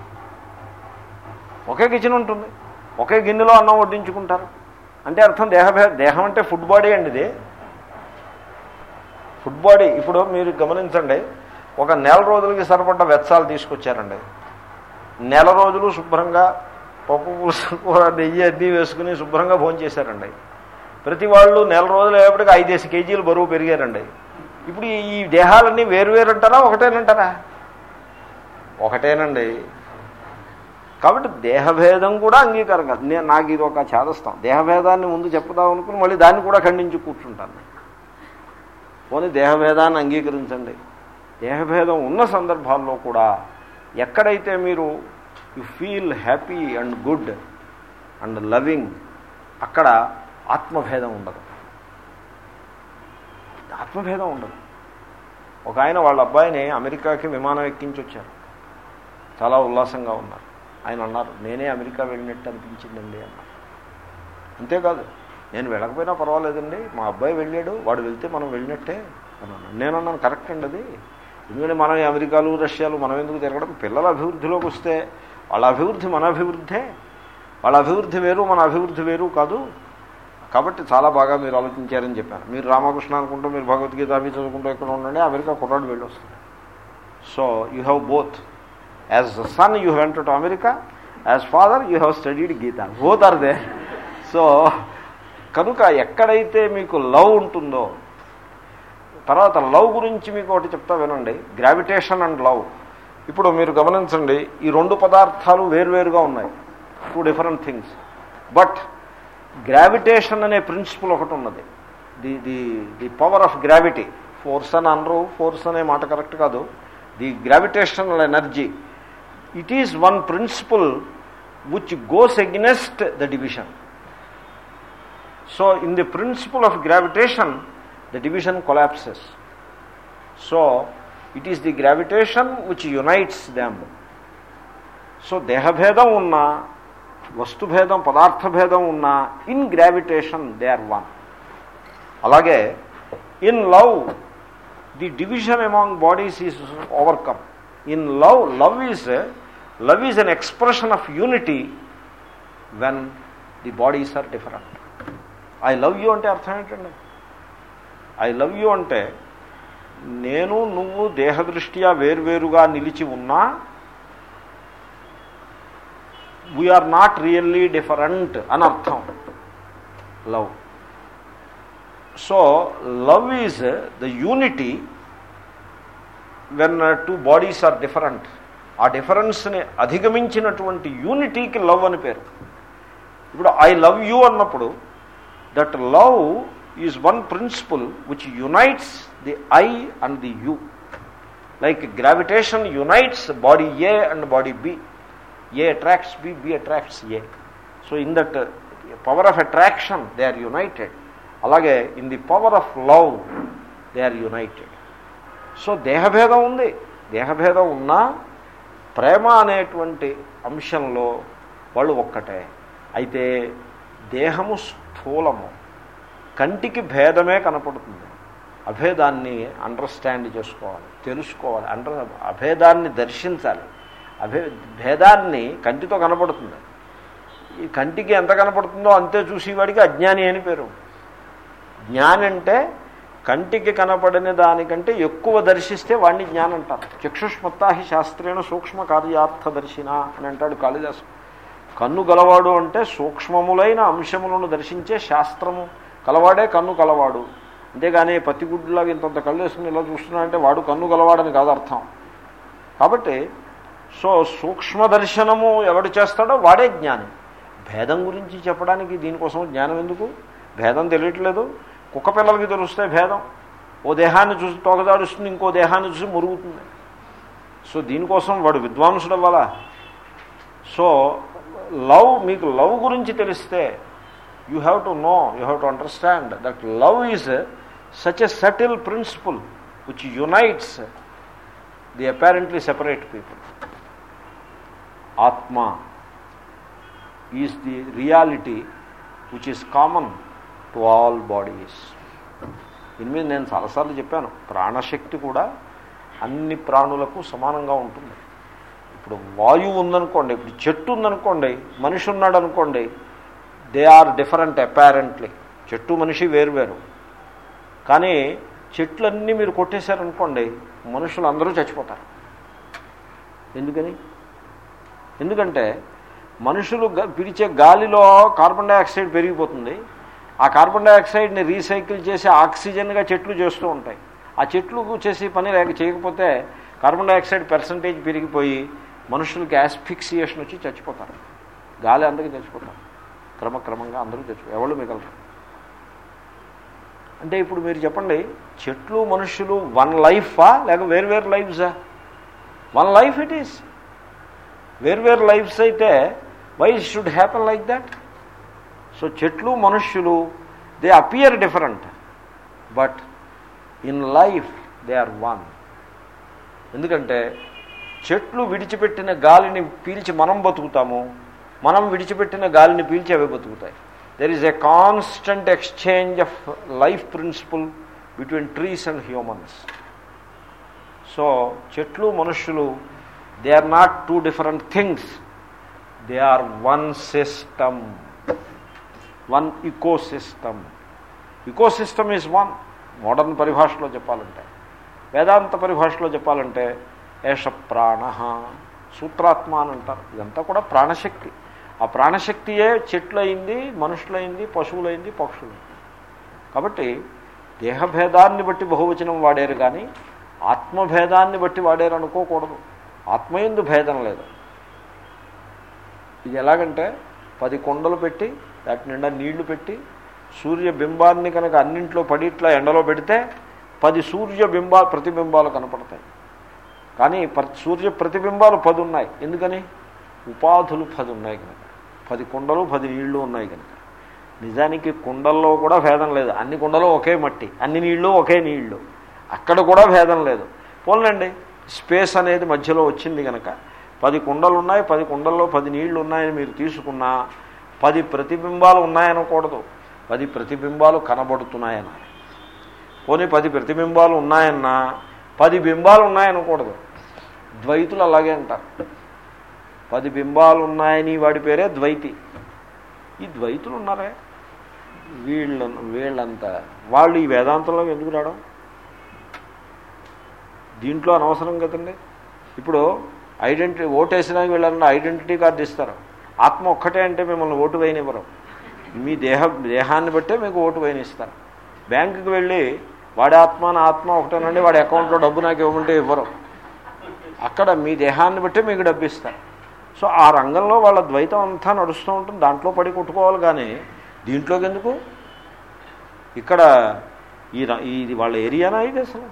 ఒకే కిచెన్ ఉంటుంది ఒకే గిన్నెలో అన్నం వడ్డించుకుంటారు అంటే అర్థం దేహ దేహం అంటే ఫుడ్ బాడీ అండి ఇది ఫుడ్ బాడీ ఇప్పుడు మీరు గమనించండి ఒక నెల రోజులకి సరిపడ్డ వెచ్చాలు తీసుకొచ్చారండి నెల రోజులు శుభ్రంగా పప్పు పులుసు కూర నెయ్యి అద్దీ వేసుకుని శుభ్రంగా భోజనం చేశారండి ప్రతి వాళ్ళు నెల రోజులు అయ్యేప్పటికి ఐదేసి కేజీలు బరువు పెరిగారండి ఇప్పుడు ఈ దేహాలన్నీ వేరువేరు అంటారా ఒకటేనంటారా ఒకటేనండి కాబట్టి దేహభేదం కూడా అంగీకారం కాదు నేను నాకు ఇది ఒక చేదస్తాం దేహభేదాన్ని ముందు చెప్పుదాం అనుకుని మళ్ళీ దాన్ని కూడా ఖండించి కూర్చుంటాను పోనీ దేహభేదాన్ని అంగీకరించండి దేహభేదం ఉన్న సందర్భాల్లో కూడా ఎక్కడైతే మీరు you feel happy and good and loving అక్కడ ఆత్మభేదం ఉండదు ఆత్మభేదం ఉండదు ఒక ఆయన వాళ్ళ అబ్బాయిని అమెరికాకి విమానం ఎక్కించి వచ్చారు చాలా ఉల్లాసంగా ఉన్నారు ఆయన అన్నారు నేనే అమెరికా వెళ్ళినట్టు అనిపించిందండి అన్నారు అంతేకాదు నేను వెళ్ళకపోయినా పర్వాలేదండి మా అబ్బాయి వెళ్ళాడు వాడు వెళ్తే మనం వెళ్ళినట్టే అన్నాను నేను అన్నాను కరెక్ట్ అండి అది ఎందుకంటే మనం అమెరికాలు రష్యాలు మనం ఎందుకు తిరగడం పిల్లల అభివృద్ధిలోకి వస్తే వాళ్ళ అభివృద్ధి మన అభివృద్ధే వాళ్ళ అభివృద్ధి వేరు మన అభివృద్ధి వేరు కాదు కాబట్టి చాలా బాగా మీరు ఆలోచించారని చెప్పాను మీరు రామకృష్ణ అనుకుంటూ మీరు భగవద్గీత అవి చదువుకుంటూ ఎక్కడ ఉండండి అమెరికా కుర్రాడు వెళ్ళి వస్తుంది so you have both as son you went to America as father you have studied Gita both are they so కనుక ఎక్కడైతే మీకు లవ్ ఉంటుందో తర్వాత లవ్ గురించి మీకు ఒకటి చెప్తా వినండి గ్రావిటేషన్ అండ్ లవ్ ఇప్పుడు మీరు గమనించండి ఈ రెండు పదార్థాలు వేరువేరుగా ఉన్నాయి two different things but gravitation అనే ప్రిన్సిపల్ ఒకటి ఉన్నది the the the power of gravity force అని అనరు ఫోర్స్ అనే మాట కరెక్ట్ కాదు the gravitational energy it is one principle which goes against the division so in the principle of gravitation the division collapses so it is the gravitation which unites them so దేహభేదం ఉన్న వస్తుభేదం పదార్థభేదం ఉన్న in gravitation they are one అలాగే in love the division among bodies is overcome in love love is love is an expression of unity when the bodies are different I love you అంటే అర్థం ఏంటండి I love you అంటే నేను నువ్వు దేహదృష్ట్యా వేర్వేరుగా నిలిచి ఉన్నా వీఆర్ నాట్ రియల్లీ డిఫరెంట్ అని అర్థం love so love is the unity when two bodies are different ఆ డిఫరెన్స్ని అధిగమించినటువంటి యూనిటీకి లవ్ అని పేరు ఇప్పుడు ఐ లవ్ యూ అన్నప్పుడు that love is one principle which unites the I and the you like gravitation unites body A and body B A attracts B B attracts A so in that power of attraction they are united అలాగే in the power of love they are United so దేహభేదం ఉంది దేహభేదం ఉన్నా ప్రేమ అనేటువంటి అంశంలో వాళ్ళు ఒక్కటే అయితే దేహము స్థూలము కంటికి భేదమే కనపడుతుంది అభేదాన్ని అండర్స్టాండ్ చేసుకోవాలి తెలుసుకోవాలి అండర్ అభేదాన్ని దర్శించాలి అభే భేదాన్ని కంటితో కనపడుతుంది ఈ కంటికి ఎంత కనపడుతుందో అంతే చూసేవాడికి అజ్ఞాని అని పేరు జ్ఞాని అంటే కంటికి కనపడిన దానికంటే ఎక్కువ దర్శిస్తే వాడిని జ్ఞానం అంటారు చక్షుష్మత్తాహి శాస్త్రేణ సూక్ష్మ కార్యార్థ దర్శిన అని అంటాడు కాళిదాసు కన్ను గలవాడు అంటే సూక్ష్మములైన అంశములను దర్శించే శాస్త్రము కలవాడే కన్ను కలవాడు అంతేగాని పత్తిగుడ్డులాగా ఇంతంత కళ్ళు వేసుకుని ఇలా చూస్తున్నాడంటే వాడు కన్ను గలవాడని కాదు అర్థం కాబట్టి సో సూక్ష్మ దర్శనము ఎవడు చేస్తాడో వాడే జ్ఞాని భేదం గురించి చెప్పడానికి దీనికోసం జ్ఞానం ఎందుకు భేదం తెలియట్లేదు కుక్క పిల్లలకి తెలుస్తే భేదం ఓ దేహాన్ని చూసి తోకదాడుస్తుంది ఇంకో దేహాన్ని చూసి మురుగుతుంది సో దీనికోసం వాడు విద్వాంసుడు అవ్వాలా సో లవ్ మీకు లవ్ గురించి తెలిస్తే you have to know you have to understand that love is such a subtle principle which unites the apparently separate people atma is the reality which is common to all bodies దీని మీద నేను చాలాసార్లు చెప్పాను ప్రాణశక్తి కూడా అన్ని ప్రాణులకు సమానంగా ఉంటుంది ఇప్పుడు వాయువు ఉందనుకోండి ఇప్పుడు చెట్టు ఉందనుకోండి మనిషి ఉన్నాడు అనుకోండి దే ఆర్ డిఫరెంట్ అపారెంట్లీ చెట్టు మనిషి వేరువేరు కానీ చెట్లన్నీ మీరు కొట్టేశారనుకోండి మనుషులు అందరూ చచ్చిపోతారు ఎందుకని ఎందుకంటే మనుషులు గ- పీల్చే గాలిలో కార్బన్ డైఆక్సైడ్ పెరిగిపోతుంది ఆ కార్బన్ డైఆక్సైడ్ని రీసైకిల్ చేసి ఆక్సిజన్గా చెట్లు చేస్తూ ఉంటాయి ఆ చెట్లు చేసి పని లేక చేయకపోతే కార్బన్ డైఆక్సైడ్ పర్సంటేజ్ పెరిగిపోయి మనుషులకి యాస్ఫిక్సియేషన్ వచ్చి చచ్చిపోతారు గాలి అందరికీ చచ్చిపోతారు క్రమక్రమంగా అందరూ చచ్చిపోతారు ఎవరు మిగలరు అంటే ఇప్పుడు మీరు చెప్పండి చెట్లు మనుషులు వన్ లైఫా లేక వేరు వేరు లైఫ్సా వన్ లైఫ్ ఇట్ ఈస్ వేర్వేరు లైఫ్స్ అయితే why should happen like that so చెట్లు మనుష్యులు they appear different but in life they are one ఎందుకంటే చెట్లు విడిచిపెట్టిన గాలిని పీల్చి మనం బతుకుతాము మనం విడిచిపెట్టిన గాలిని పీల్చి అవి బతుకుతాయి there is a constant exchange of life principle between trees and humans so చెట్లు మనుష్యులు they are not two different things they are one system one eco system eco system is one modern పరిభాషలో చెప్పాలంటే వేదాంత పరిభాషలో చెప్పాలంటే ఏష ప్రాణ సూత్రాత్మ అని అంటారు ఇదంతా కూడా ప్రాణశక్తి ఆ ప్రాణశక్తియే చెట్లయింది మనుషులైంది పశువులైంది పక్షులైంది కాబట్టి దేహభేదాన్ని బట్టి బహువచనం వాడారు కానీ ఆత్మభేదాన్ని బట్టి వాడారు అనుకోకూడదు ఆత్మయందు భేదం లేదు ఇది ఎలాగంటే పది కొండలు పెట్టి వాటి నిండా నీళ్లు పెట్టి సూర్య బింబాన్ని కనుక అన్నింట్లో పడి ఇట్లా ఎండలో పెడితే పది సూర్య బింబా ప్రతిబింబాలు కనపడతాయి కానీ ప్ర- సూర్య ప్రతిబింబాలు పది ఉన్నాయి ఎందుకని ఉపాధులు పది ఉన్నాయి కనుక పది కుండలు పది నీళ్లు ఉన్నాయి కనుక నిజానికి కుండల్లో కూడా భేదం లేదు అన్ని కుండలు ఒకే మట్టి అన్ని నీళ్లు ఒకే నీళ్లు అక్కడ కూడా భేదం లేదు పోన్లండి స్పేస్ అనేది మధ్యలో వచ్చింది కనుక పది కుండలు ఉన్నాయి పది కుండల్లో పది నీళ్లు ఉన్నాయని మీరు తీసుకున్నా పది ప్రతిబింబాలు ఉన్నాయనకూడదు పది ప్రతిబింబాలు కనబడుతున్నాయని పోనీ పది ప్రతిబింబాలు ఉన్నాయన్నా పది బింబాలు ఉన్నాయనకూడదు ద్వైతులు అలాగే అంటారు పది బింబాలు ఉన్నాయని వాడి పేరే ద్వైతి ఈ ద్వైతులు ఉన్నారే వీళ్ళ వీళ్ళంతా వాళ్ళు ఈ వేదాంతంలోకి ఎందుకు రావడం దీంట్లో అనవసరం కదండి ఇప్పుడు ఐడెంటిటీ ఓటేసినాక వీళ్ళన్న ఐడెంటిటీ కార్డు ఇస్తారు ఆత్మ ఒక్కటే అంటే మిమ్మల్ని ఓటు వేయనివ్వరు మీ దేహ దేహాన్ని బట్టే మీకు ఓటు వేయనిస్తారు బ్యాంకుకి వెళ్ళి వాడి ఆత్మ నా ఆత్మ ఒకటేనండి వాడి అకౌంట్లో డబ్బు నాకు ఇవ్వమంటే ఇవ్వరు అక్కడ మీ దేహాన్ని బట్టే మీకు డబ్బు ఇస్తారు సో ఆ రంగంలో వాళ్ళ ద్వైతం అంతా నడుస్తూ ఉంటుంది దాంట్లో పడి కొట్టుకోవాలి కానీ దీంట్లోకి ఎందుకు ఇక్కడ ఈ ర- ఇది వాళ్ళ ఏరియానా ఇది అసలు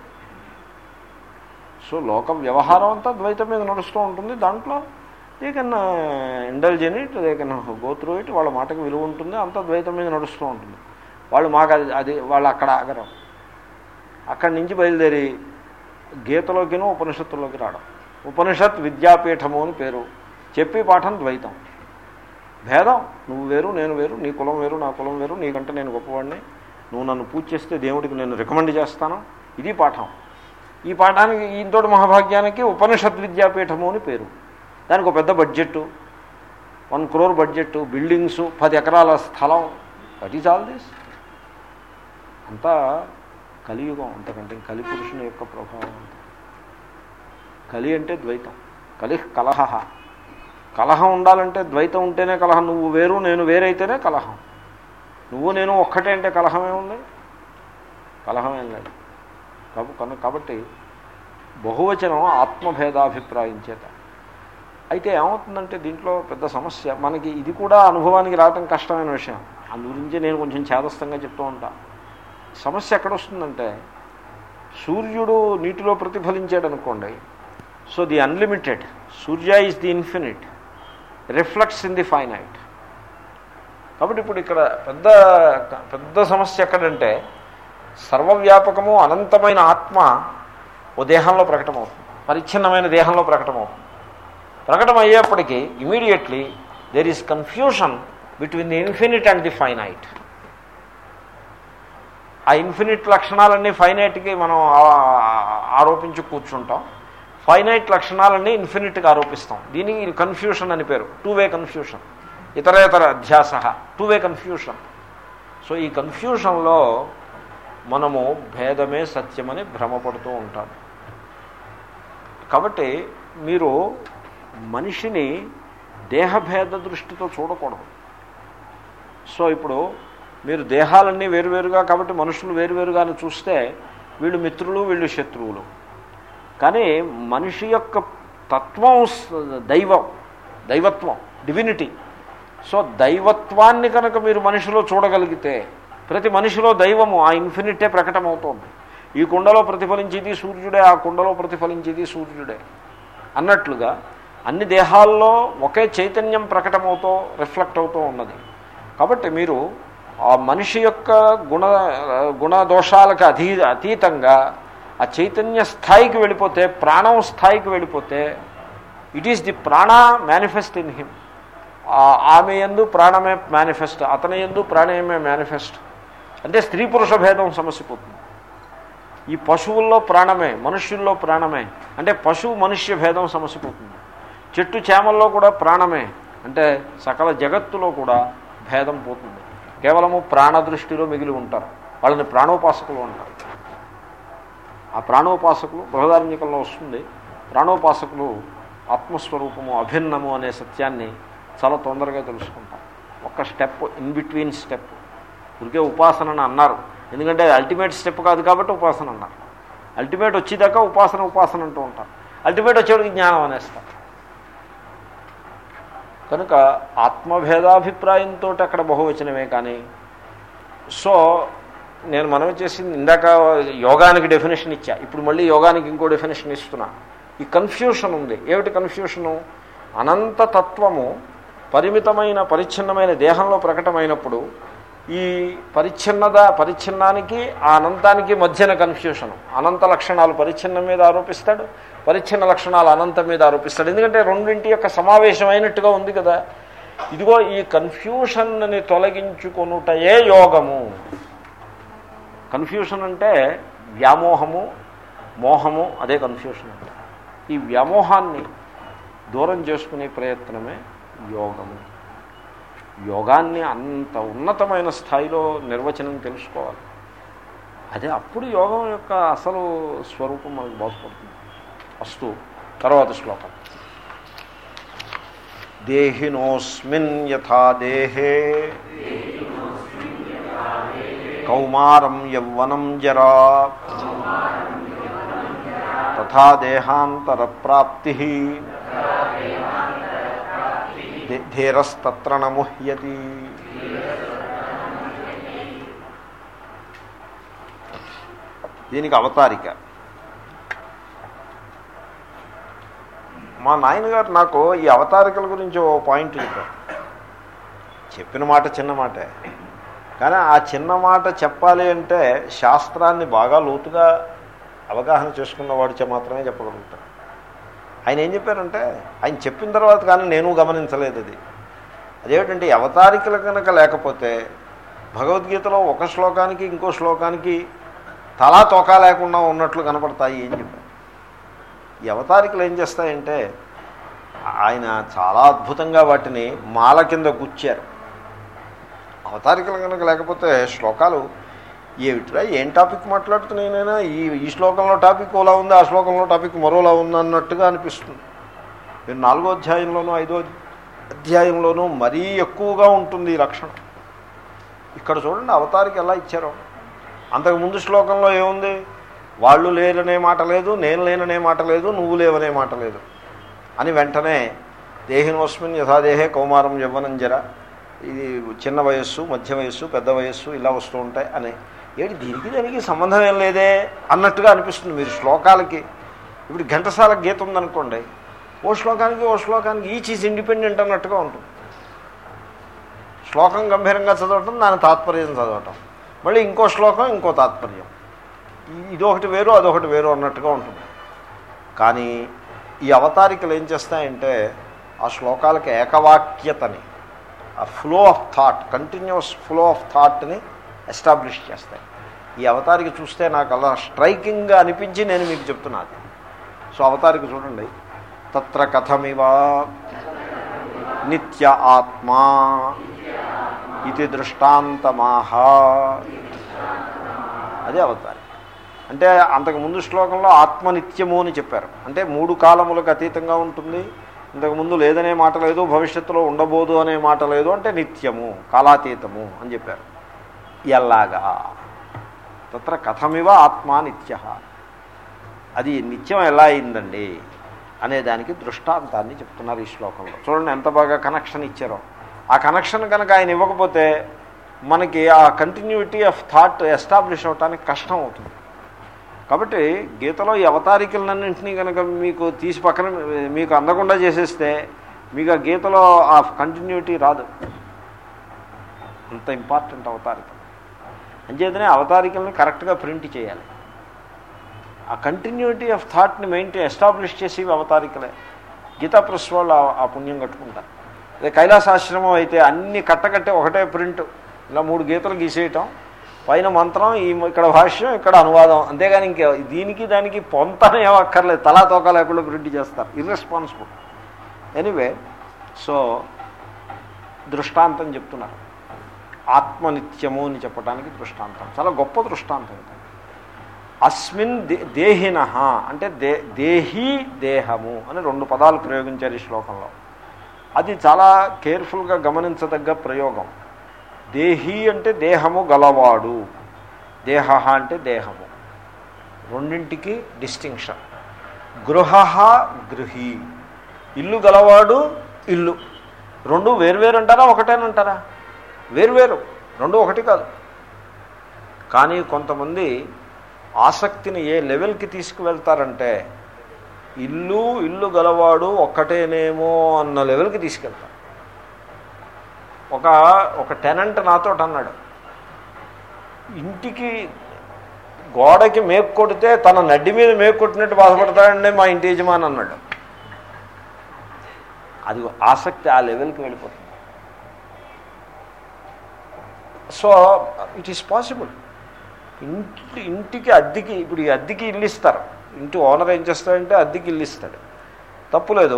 సో లోక వ్యవహారం అంతా ద్వైతం మీద నడుస్తూ ఉంటుంది దాంట్లో they can indulge in it they can go through it వాళ్ళ మాటకు విలువ ఉంటుంది అంతా ద్వైతం మీద నడుస్తూ ఉంటుంది వాళ్ళు మాకు అది అది వాళ్ళు అక్కడ ఆగరం అక్కడి నుంచి బయలుదేరి గీతలోకినూ ఉపనిషత్తుల్లోకి రావడం ఉపనిషత్ విద్యాపీఠము అని పేరు చెప్పి పాఠం ద్వైతం భేదం నువ్వు వేరు నేను వేరు నీ కులం వేరు నా కులం వేరు నీకంటే నేను గొప్పవాడిని నువ్వు నన్ను పూజ చేస్తే దేవుడికి నేను రికమెండ్ చేస్తాను ఇది పాఠం ఈ పాఠానికి ఈతోటి మహాభాగ్యానికి ఉపనిషత్ విద్యాపీఠము అని పేరు దానికి ఒక పెద్ద budget one crore budget buildings పది ఎకరాల స్థలం వట్ ఈజ్ ఆల్ దిస్ అంతా కలియుగం అంతకంటే కలి పురుషుని యొక్క ప్రభావం అంతా కలి అంటే ద్వైతం కలి కలహ కలహం ఉండాలంటే ద్వైతం ఉంటేనే కలహం నువ్వు వేరు నేను వేరైతేనే కలహం నువ్వు నేను ఒక్కటే అంటే కలహం ఏముంది కలహం ఏం లేదు కాబ- కను- కాబట్టి బహువచనం ఆత్మభేదాభిప్రాయం చేత అయితే ఏమవుతుందంటే దీంట్లో పెద్ద సమస్య మనకి ఇది కూడా అనుభవానికి రావటం కష్టమైన విషయం అందు గురించి నేను కొంచెం చేదస్తంగా చెప్తూ ఉంటాను సమస్య ఎక్కడ వస్తుందంటే సూర్యుడు నీటిలో ప్రతిఫలించాడు అనుకోండి so the unlimited Surya is the infinite reflects in the finite కాబట్టి ఇప్పుడు ఇక్కడ పెద్ద పెద్ద సమస్య ఎక్కడంటే సర్వవ్యాపకము అనంతమైన ఆత్మ ఓ దేహంలో ప్రకటమవుతుంది పరిచ్ఛిన్నమైన దేహంలో ప్రకటమవుతుంది ప్రకటన అయ్యేప్పటికీ immediately there is confusion between the infinite and the finite ఆ ఇన్ఫినిట్ లక్షణాలన్నీ ఫైనైట్కి మనం ఆ- ఆరోపించి కూర్చుంటాం ఫైనైట్ లక్షణాలన్నీ ఇన్ఫినిట్గా ఆరోపిస్తాం దీనికి కన్ఫ్యూషన్ అని పేరు టూ వే కన్ఫ్యూషన్ ఇతరేతర అధ్యాస టూ వే కన్ఫ్యూషన్ సో ఈ కన్ఫ్యూషన్లో మనము భేదమే సత్యమని భ్రమపడుతూ ఉంటాం కాబట్టి మీరు మనిషిని దేహభేద దృష్టితో చూడకూడదు సో ఇప్పుడు మీరు దేహాలన్నీ వేరువేరుగా కాబట్టి మనుషులు వేరువేరుగానే చూస్తే వీళ్ళు మిత్రులు వీళ్ళు శత్రువులు కానీ మనిషి యొక్క తత్వం స- దైవం దైవత్వం డివినిటీ సో దైవత్వాన్ని కనుక మీరు మనిషిలో చూడగలిగితే ప్రతి మనిషిలో దైవము ఆ ఇన్ఫినిటే ప్రకటమవుతోంది ఈ కుండలో ప్రతిఫలించేది సూర్యుడే ఆ కుండలో ప్రతిఫలించేది సూర్యుడే అన్నట్లుగా అన్ని దేహాల్లో ఒకే చైతన్యం ప్రకటమవుతూ రిఫ్లెక్ట్ అవుతూ ఉన్నది కాబట్టి మీరు ఆ మనిషి యొక్క గుణ గుణదోషాలకు అధీ అతీతంగా ఆ చైతన్య స్థాయికి వెళ్ళిపోతే ప్రాణం స్థాయికి వెళ్ళిపోతే it is the prana manifest in him ఆమె ఎందు ప్రాణమే మేనిఫెస్ట్ అతని ఎందు ప్రాణమే మేనిఫెస్ట్ అంటే స్త్రీ పురుష భేదం సమస్యపోతుంది ఈ పశువుల్లో ప్రాణమే మనుష్యుల్లో ప్రాణమే అంటే పశువు మనుష్య భేదం సమస్యపోతుంది చెట్టు చేమల్లో కూడా ప్రాణమే అంటే సకల జగత్తులో కూడా భేదం పోతుంది కేవలము ప్రాణ దృష్టిలో మిగిలి ఉంటారు వాళ్ళని ప్రాణోపాసకులు అంటారు ఆ ప్రాణోపాసకులు బృహదారణ్యకంలో వస్తుంది ప్రాణోపాసకులు ఆత్మస్వరూపము అభిన్నము అనే సత్యాన్ని చాలా తొందరగా తెలుసుకుంటారు ఒక స్టెప్ ఇన్ బిట్వీన్ స్టెప్ ఊరికే ఉపాసన అని అన్నారు ఎందుకంటే అల్టిమేట్ స్టెప్ కాదు కాబట్టి ఉపాసన అన్నారు అల్టిమేట్ వచ్చేదాకా ఉపాసన ఉపాసన అంటూ ఉంటారు అల్టిమేట్ వచ్చేవాడికి జ్ఞానం అనేస్తారు కనుక ఆత్మభేదాభిప్రాయంతో అక్కడ బహువచనమే కానీ సో నేను మనవి చేసింది ఇందాక యోగానికి డెఫినేషన్ ఇచ్చా ఇప్పుడు మళ్ళీ యోగానికి ఇంకో డెఫినేషన్ ఇస్తున్నా ఈ కన్ఫ్యూషన్ ఉంది ఏమిటి కన్ఫ్యూషను అనంత తత్వము పరిమితమైన పరిచ్ఛిన్నమైన దేహంలో ప్రకటమైనప్పుడు ఈ పరిచ్ఛిన్నద పరిచ్ఛిన్నానికి ఆ అనంతానికి మధ్యన కన్ఫ్యూషను అనంత లక్షణాలు పరిచ్ఛిన్నం మీద ఆరోపిస్తాడు పరిచ్ఛిన్న లక్షణాలు అనంతం మీద ఆరోపిస్తాడు ఎందుకంటే రెండింటి యొక్క సమావేశం అయినట్టుగా ఉంది కదా ఇదిగో ఈ కన్ఫ్యూషన్ని తొలగించుకొనుటయే యోగము కన్ఫ్యూషన్ అంటే వ్యామోహము మోహము అదే కన్ఫ్యూషన్ అంటే ఈ వ్యామోహాన్ని దూరం చేసుకునే ప్రయత్నమే యోగము యోగాన్ని అంత ఉన్నతమైన స్థాయిలో నిర్వచనం తెలుసుకోవాలి అదే అప్పుడు యోగం యొక్క అసలు స్వరూపం మనకు బాగుపడుతుంది అస్తు తర్వాత శ్లోకం దేహినోస్మిన్ యథా దేహే కౌమారం యౌవనం జరా తథా దేహాంతర ప్రాప్తి ధీరస్తత్ర నముహ్యతి దీనికి అవతారిక మా నాయనగారు నాకు ఈ అవతారికల గురించి ఓ పాయింట్ చెప్పారు చెప్పిన మాట చిన్న మాటే కానీ ఆ చిన్న మాట చెప్పాలి అంటే శాస్త్రాన్ని బాగా లోతుగా అవగాహన చేసుకున్న చే మాత్రమే చెప్పగలుగుతారు ఆయన ఏం చెప్పారంటే ఆయన చెప్పిన తర్వాత కానీ నేను గమనించలేదు అది అదేమిటంటే ఈ అవతారికలు కనుక లేకపోతే భగవద్గీతలో ఒక శ్లోకానికి ఇంకో శ్లోకానికి తలా తోకా లేకుండా ఉన్నట్లు కనపడతాయి ఏం చెప్పారు ఈ అవతారికలు ఏం చేస్తాయంటే ఆయన చాలా అద్భుతంగా వాటిని మాల కింద గుచ్చారు అవతారికలు కనుక లేకపోతే శ్లోకాలు ఏమిట్రా ఏం టాపిక్ మాట్లాడుతున్నాయినైనా ఈ ఈ శ్లోకంలో టాపిక్ ఓలా ఉంది ఆ శ్లోకంలో టాపిక్ మరోలా ఉంది అన్నట్టుగా అనిపిస్తుంది మీరు నాలుగో అధ్యాయంలోనూ ఐదో అధ్యాయంలోనూ మరీ ఎక్కువగా ఉంటుంది ఈ లక్షణం ఇక్కడ చూడండి అవతారికి ఎలా ఇచ్చారో అంతకుముందు శ్లోకంలో ఏముంది వాళ్ళు లేరనే మాట లేదు నేను లేననే మాట లేదు నువ్వు లేవనే మాట లేదు అని వెంటనే దేహినోస్మిన్ యథాదేహే కౌమారం యవ్వనం జర ఇది చిన్న వయస్సు మధ్య వయస్సు పెద్ద వయస్సు ఇలా వస్తూ ఉంటాయి అని ఏంటి దీనికి దానికి సంబంధం ఏం లేదే అన్నట్టుగా అనిపిస్తుంది మీరు శ్లోకాలకి ఇప్పుడు ఘంటసాల గీత ఉందనుకోండి ఓ శ్లోకానికి ఓ శ్లోకానికి ఈచ్ ఈజ్ ఇండిపెండెంట్ అన్నట్టుగా ఉంటుంది శ్లోకం గంభీరంగా చదవటం దాని తాత్పర్యం చదవటం మళ్ళీ ఇంకో శ్లోకం ఇంకో తాత్పర్యం ఇదొకటి వేరు అదొకటి వేరు అన్నట్టుగా ఉంటుంది కానీ ఈ అవతారికలు ఏం చేస్తాయంటే ఆ శ్లోకాలకి ఏకవాక్యతని ఆ flow of thought continuous flow of థాట్ని ఎస్టాబ్లిష్ చేస్తాయి ఈ అవతారిక చూస్తే నాకు అలా స్ట్రైకింగ్గా అనిపించి నేను మీకు చెప్తున్నాను సో అవతారిక చూడండి తత్ర కథమివ నిత్య ఆత్మా ఇది దృష్టాంతమాహ అదే అవతారి అంటే అంతకు ముందు శ్లోకంలో ఆత్మనిత్యము అని చెప్పారు అంటే మూడు కాలములకు అతీతంగా ఉంటుంది ఇంతకుముందు లేదనే మాట లేదు భవిష్యత్తులో ఉండబోదు అనే మాట లేదు అంటే నిత్యము కాలాతీతము అని చెప్పారు ఎల్లాగా తత్ర కథమివ ఆత్మ నిత్య అది నిత్యం ఎలా అయిందండి అనే దానికి దృష్టాంతాన్ని చెప్తున్నారు ఈ శ్లోకంలో చూడండి ఎంత బాగా కనెక్షన్ ఇచ్చారో ఆ కనెక్షన్ కనుక ఆయన ఇవ్వకపోతే మనకి ఆ కంటిన్యూటీ ఆఫ్ థాట్ ఎస్టాబ్లిష్ అవటానికి కష్టం అవుతుంది కాబట్టి గీతలో ఈ అవతారికలన్నింటినీ కనుక మీకు తీసి పక్కన మీకు అందకుండా చేసేస్తే మీకు ఆ గీతలో ఆ కంటిన్యూటీ రాదు అంత ఇంపార్టెంట్ అవతారికలు అంచేతనే అవతారికలను కరెక్ట్గా ప్రింట్ చేయాలి ఆ కంటిన్యూటీ ఆఫ్ థాట్ని మెయింటైన్ ఎస్టాబ్లిష్ చేసి అవతారికలే గీతా ప్రెస్ వాళ్ళు ఆ పుణ్యం కట్టుకుంటారు అదే కైలాసాశ్రమం అయితే అన్ని కట్టకట్టే ఒకటే ప్రింట్ ఇలా మూడు గీతలు గీసేయటం పైన మంత్రం ఈ ఇక్కడ భాష్యం ఇక్కడ అనువాదం అంతేగాని ఇంకే దీనికి దానికి పొంతనే ఏమక్కర్లేదు తలా తోక లేకుండా ప్రింట్ చేస్తారు ఇర్రెస్పాన్సిబుల్ ఎనీవే సో దృష్టాంతం చెప్తున్నారు ఆత్మనిత్యము అని చెప్పడానికి దృష్టాంతం చాలా గొప్ప దృష్టాంతం ఇది అస్మిన్ దే దేహిన అంటే దే దేహి దేహము అని రెండు పదాలు ప్రయోగించారు ఈ శ్లోకంలో అది చాలా కేర్ఫుల్గా గమనించదగ్గ ప్రయోగం దేహి అంటే దేహము గలవాడు దేహ అంటే దేహము రెండింటికి డిస్టింక్షన్ గృహ గృహి ఇల్లు గలవాడు ఇల్లు రెండు వేరువేరు అంటారా ఒకటేనంటారా వేరువేరు రెండు ఒకటి కాదు కానీ కొంతమంది ఆసక్తిని ఏ లెవెల్కి తీసుకువెళ్తారంటే ఇల్లు ఇల్లు గలవాడు ఒక్కటేనేమో అన్న లెవెల్కి తీసుకెళ్తారు ఒక ఒక టెనెంట్ నాతో అన్నాడు ఇంటికి గోడకి మేకు కొడితే తన నడ్డి మీద మేకు కొట్టినట్టు బాధపడతాడండి మా ఇంటి యజమాని అన్నాడు అది ఆసక్తి ఆ లెవెల్కి వెళ్ళిపోతుంది సో ఇట్ ఈస్ పాసిబుల్ ఇంటి ఇంటికి అద్దెకి ఇప్పుడు ఈ అద్దెకి ఇల్లు ఇస్తారు ఇంటి ఓనర్ ఏం చేస్తాడంటే అద్దెకి ఇల్లు ఇస్తాడు తప్పులేదు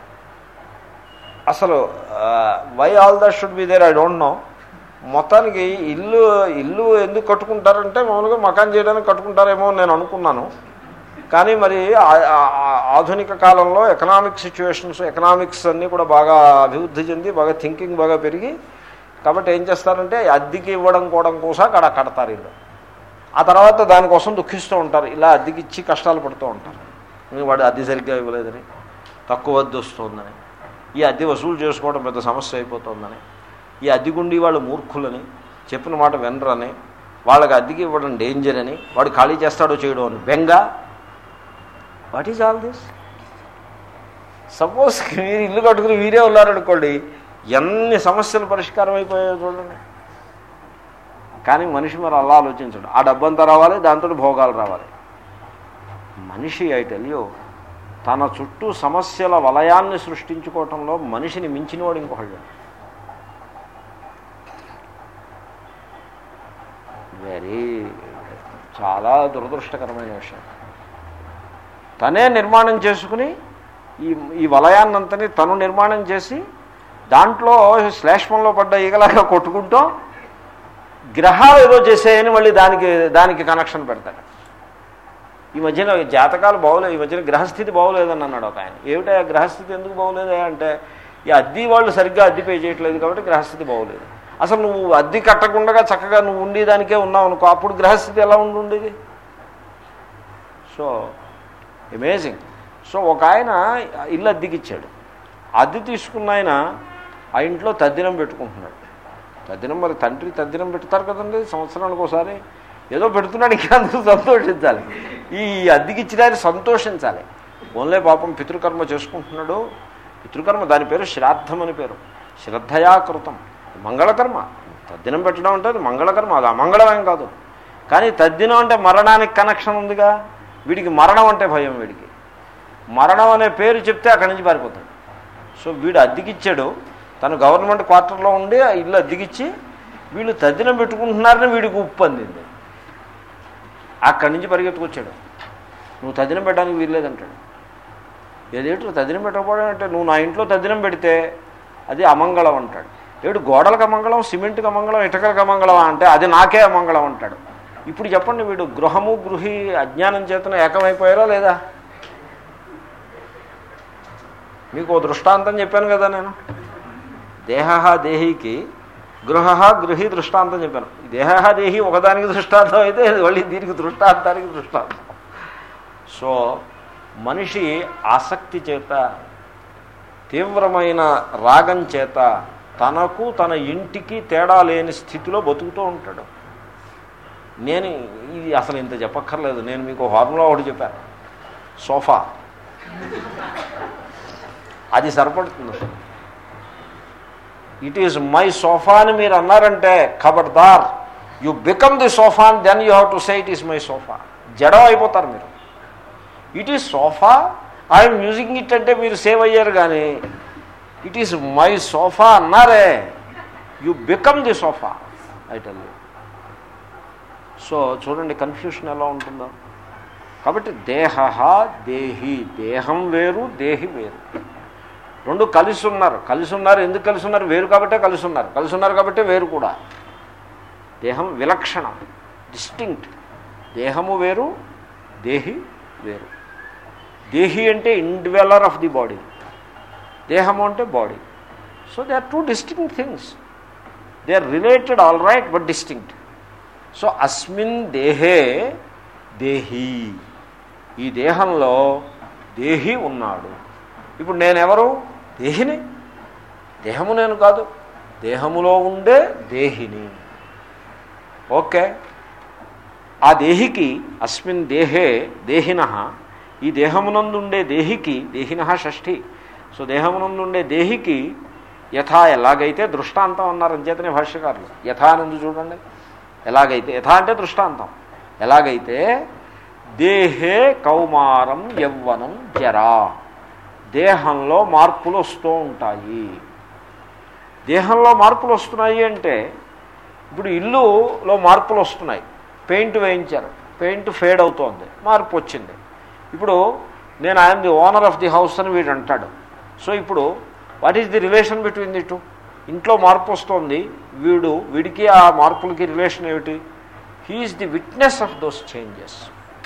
అసలు why all that should be there I don't know మొత్తానికి ఇల్లు ఇల్లు ఎందుకు కట్టుకుంటారంటే మామూలుగా మకాన్ చేయడానికి కట్టుకుంటారేమో అని నేను అనుకున్నాను కానీ మరి ఆధునిక కాలంలో ఎకనామిక్ సిచ్యువేషన్స్ ఎకనామిక్స్ అన్నీ కూడా బాగా అభివృద్ధి చెంది బాగా థింకింగ్ బాగా పెరిగి కాబట్టి ఏం చేస్తారంటే అద్దెకి ఇవ్వడం కోవడం కోసం అక్కడ కడతారు ఇల్లు ఆ తర్వాత దానికోసం దుఃఖిస్తూ ఉంటారు ఇలా అద్దెకి ఇచ్చి కష్టాలు పడుతూ ఉంటారు వాడు అద్దె సరిగ్గా ఇవ్వలేదని తక్కువ అద్దె వస్తుందని ఈ అద్దె వసూలు చేసుకోవడం పెద్ద సమస్య అయిపోతుందని ఈ అద్దెగుండి వాళ్ళు మూర్ఖులని చెప్పిన మాట వినరని వాళ్ళకి అద్దెకి ఇవ్వడం డేంజర్ అని వాడు ఖాళీ చేస్తాడో చేయడం అని బెంగ what is all this suppose మీరు ఇల్లు కట్టుకుని వీరే ఉన్నారనుకోండి ఎన్ని సమస్యలు పరిష్కారం అయిపోయాయో చూడండి కానీ మనిషి మరి అలా ఆలోచించడు ఆ డబ్బంతా రావాలి దాంతో భోగాలు రావాలి మనిషి ఐ టెల్యూ తన చుట్టూ సమస్యల వలయాన్ని సృష్టించుకోవటంలో మనిషిని మించినవాడు ఇంకొకళ్ళు వెరీ చాలా దురదృష్టకరమైన విషయం తనే నిర్మాణం చేసుకుని ఈ ఈ వలయాన్నంతని తను నిర్మాణం చేసి దాంట్లో శ్లేష్మంలో పడ్డ ఈగలాగా కొట్టుకుంటూ గ్రహాలు ఏదో చేసేయని మళ్ళీ దానికి దానికి కనెక్షన్ పెడతాడు ఈ మధ్యన జాతకాలు బాగోలేదు ఈ మధ్యన గ్రహస్థితి బాగోలేదని అన్నాడు ఒక ఆయన ఏమిటా గ్రహస్థితి ఎందుకు బాగోలేదు అంటే ఈ అద్దె వాళ్ళు సరిగ్గా అద్దె పే చేయట్లేదు కాబట్టి గ్రహస్థితి బాగోలేదు అసలు నువ్వు అద్దె కట్టకుండా చక్కగా నువ్వు ఉండేదానికే ఉన్నావు అనుకో అప్పుడు గ్రహస్థితి ఎలా ఉండి ఉండేది సో అమేజింగ్ సో ఒక ఆయన ఇల్లు అద్దెకిచ్చాడు అద్దె తీసుకున్న ఆయన ఆ ఇంట్లో తద్దినం పెట్టుకుంటున్నాడు తద్దినం మరి తండ్రి తద్దినం పెడతారు కదండి సంవత్సరానికి ఒకసారి ఏదో పెడుతున్నాడు ఇంకా అందరూ సంతోషించాలి ఈ అద్దెకిచ్చినారు సంతోషించాలి ఓన్లే పాపం పితృకర్మ చేసుకుంటున్నాడు పితృకర్మ దాని పేరు శ్రాద్ధం అని పేరు శ్రద్ధయాకృతం మంగళకర్మ తద్దినం పెట్టడం అంటే అది మంగళకర్మ అది అమంగళమేం కాదు కానీ తద్దినం అంటే మరణానికి కనెక్షన్ ఉందిగా వీడికి మరణం అంటే భయం వీడికి మరణం అనే పేరు చెప్తే అక్కడి నుంచి పారిపోతాడు సో వీడు అద్దెకిచ్చాడు తను గవర్నమెంట్ క్వార్టర్లో ఉండి ఆ ఇల్లు అద్దెకిచ్చి వీళ్ళు తద్దినం పెట్టుకుంటున్నారని వీడికి ఉప్పు అందింది అక్కడి నుంచి పరిగెత్తుకొచ్చాడు నువ్వు తదినం పెట్టడానికి వీల్లేదంటాడు ఏదేంటో తదినం పెట్టకపోవడం అంటే నువ్వు నా ఇంట్లో తదినం పెడితే అది అమంగళం అంటాడు ఏడు గోడలకు అమంగళం సిమెంట్కి అమంగళం ఇటకలకు అమంగళం అంటే అది నాకే అమంగళం అంటాడు ఇప్పుడు చెప్పండి వీడు గృహము గృహి అజ్ఞానం చేతన ఏకమైపోయారా లేదా మీకు ఓ దృష్టాంతం చెప్పాను కదా నేను దేహ దేహికి గృహ గృహి దృష్టాంతం చెప్పాను దేహ దేహి ఒకదానికి దృష్టాంతం అయితే మళ్ళీ దీనికి దృష్టాంతానికి దృష్టాంతం సో మనిషి ఆసక్తి చేత తీవ్రమైన రాగం చేత తనకు తన ఇంటికి తేడా లేని స్థితిలో బతుకుతూ ఉంటాడు నేను ఇది అసలు ఇంత చెప్పక్కర్లేదు నేను మీకు ఫార్ములా ఒకటి చెప్పాను సోఫా అది సరిపడుతుంది అసలు ఇట్ ఈజ్ మై సోఫా అని మీరు అన్నారంటే ఖబర్దార్ you become the sofa and then you have to say it is my sofa జడం అయిపోతారు మీరు it is sofa I'm using it అంటే మీరు సేవ్ అయ్యారు కానీ ఇట్ ఈస్ మై సోఫా అన్నారే you become the sofa I tell you so చూడండి confusion ఎలా ఉంటుందో కాబట్టి దేహ దేహి దేహం వేరు దేహి వేరు రెండు కలిసి ఉన్నారు కలిసి ఉన్నారు ఎందుకు కలిసి ఉన్నారు వేరు కాబట్టే కలిసి ఉన్నారు కలిసి ఉన్నారు కాబట్టే వేరు కూడా దేహం విలక్షణం డిస్టింక్ట్ దేహము వేరు దేహి వేరు దేహి అంటే ఇండివెలర్ ఆఫ్ ది బాడీ దేహము అంటే body so they are two distinct things they are related all right but distinct so అస్మిన్ దేహే దేహి ఈ దేహంలో దేహి ఉన్నాడు ఇప్పుడు నేనెవరు దేహిని దేహము నేను కాదు దేహములో ఉండే దేహిని ఓకే ఆ దేహికి అస్మిన్ దేహే దేహిన ఈ దేహమునందుండే దేహికి దేహిన షష్ఠి సో దేహమునందుండే దేహికి యథా ఎలాగైతే దృష్టాంతం అన్నారు అంచేతనే భాష్యకారులు యథా నందు చూడండి ఎలాగైతే యథా అంటే దృష్టాంతం ఎలాగైతే దేహే కౌమారం యవ్వనం జరా దేహంలో మార్పులు వస్తూ ఉంటాయి దేహంలో మార్పులు వస్తున్నాయి అంటే ఇప్పుడు ఇల్లులో మార్పులు వస్తున్నాయి పెయింట్ వేయించారు పెయింట్ ఫేడ్ అవుతోంది మార్పు వచ్చింది ఇప్పుడు నేను I'm the owner of the house అని వీడు అంటాడు సో ఇప్పుడు what is the relation between the two ఇంట్లో మార్పు వస్తుంది వీడు వీడికి ఆ మార్పులకి రిలేషన్ ఏమిటి he is the witness of those changes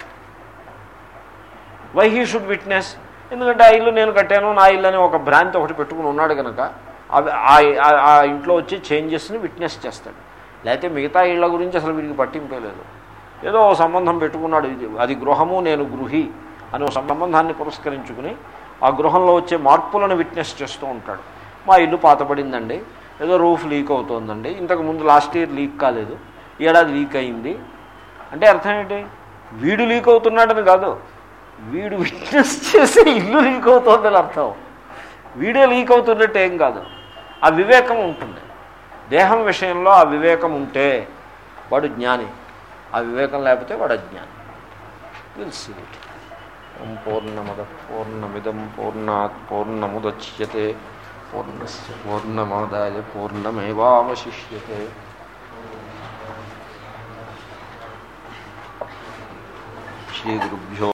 why he should witness ఎందుకంటే ఆ ఇల్లు నేను కట్టాను నా ఇల్లు అని ఒక భ్రాంతి ఒకటి పెట్టుకుని ఉన్నాడు కనుక అవి ఆ- ఆ ఇంట్లో వచ్చే చేంజెస్ని విట్నెస్ చేస్తాడు లేకపోతే మిగతా ఇళ్ల గురించి అసలు వీడికి పట్టింపే లేదు ఏదో ఓ సంబంధం పెట్టుకున్నాడు ఇది అది గృహము నేను గృహి అని ఒక సంబంధాన్ని పురస్కరించుకుని ఆ గృహంలో వచ్చే మార్పులను విట్నెస్ చేస్తూ ఉంటాడు మా ఇల్లు పాతపడిందండి ఏదో రూఫ్ లీక్ అవుతోందండి ఇంతకు ముందు లాస్ట్ ఇయర్ లీక్ కాలేదు ఈ ఏడాది లీక్ అయింది అంటే అర్థం ఏంటి వీడు లీక్ అవుతున్నాడని కాదు వీడు విట్నెస్ చేసి ఇల్లు లీక్ అవుతోందని అర్థం వీడే లీక్ అవుతున్నట్టు ఏం కాదు ఆ వివేకం ఉంటుంది దేహం విషయంలో ఆ వివేకం ఉంటే వాడు జ్ఞాని ఆ వివేకం లేకపోతే వాడు అజ్ఞాని విల్ సీ ఇట్ ఓం పూర్ణమద పూర్ణమిదం పూర్ణాత్ పూర్ణముద్యతే పూర్ణస్ పూర్ణమాదాయ పూర్ణమేవాశిష్యతే శ్రీ గురుభ్యో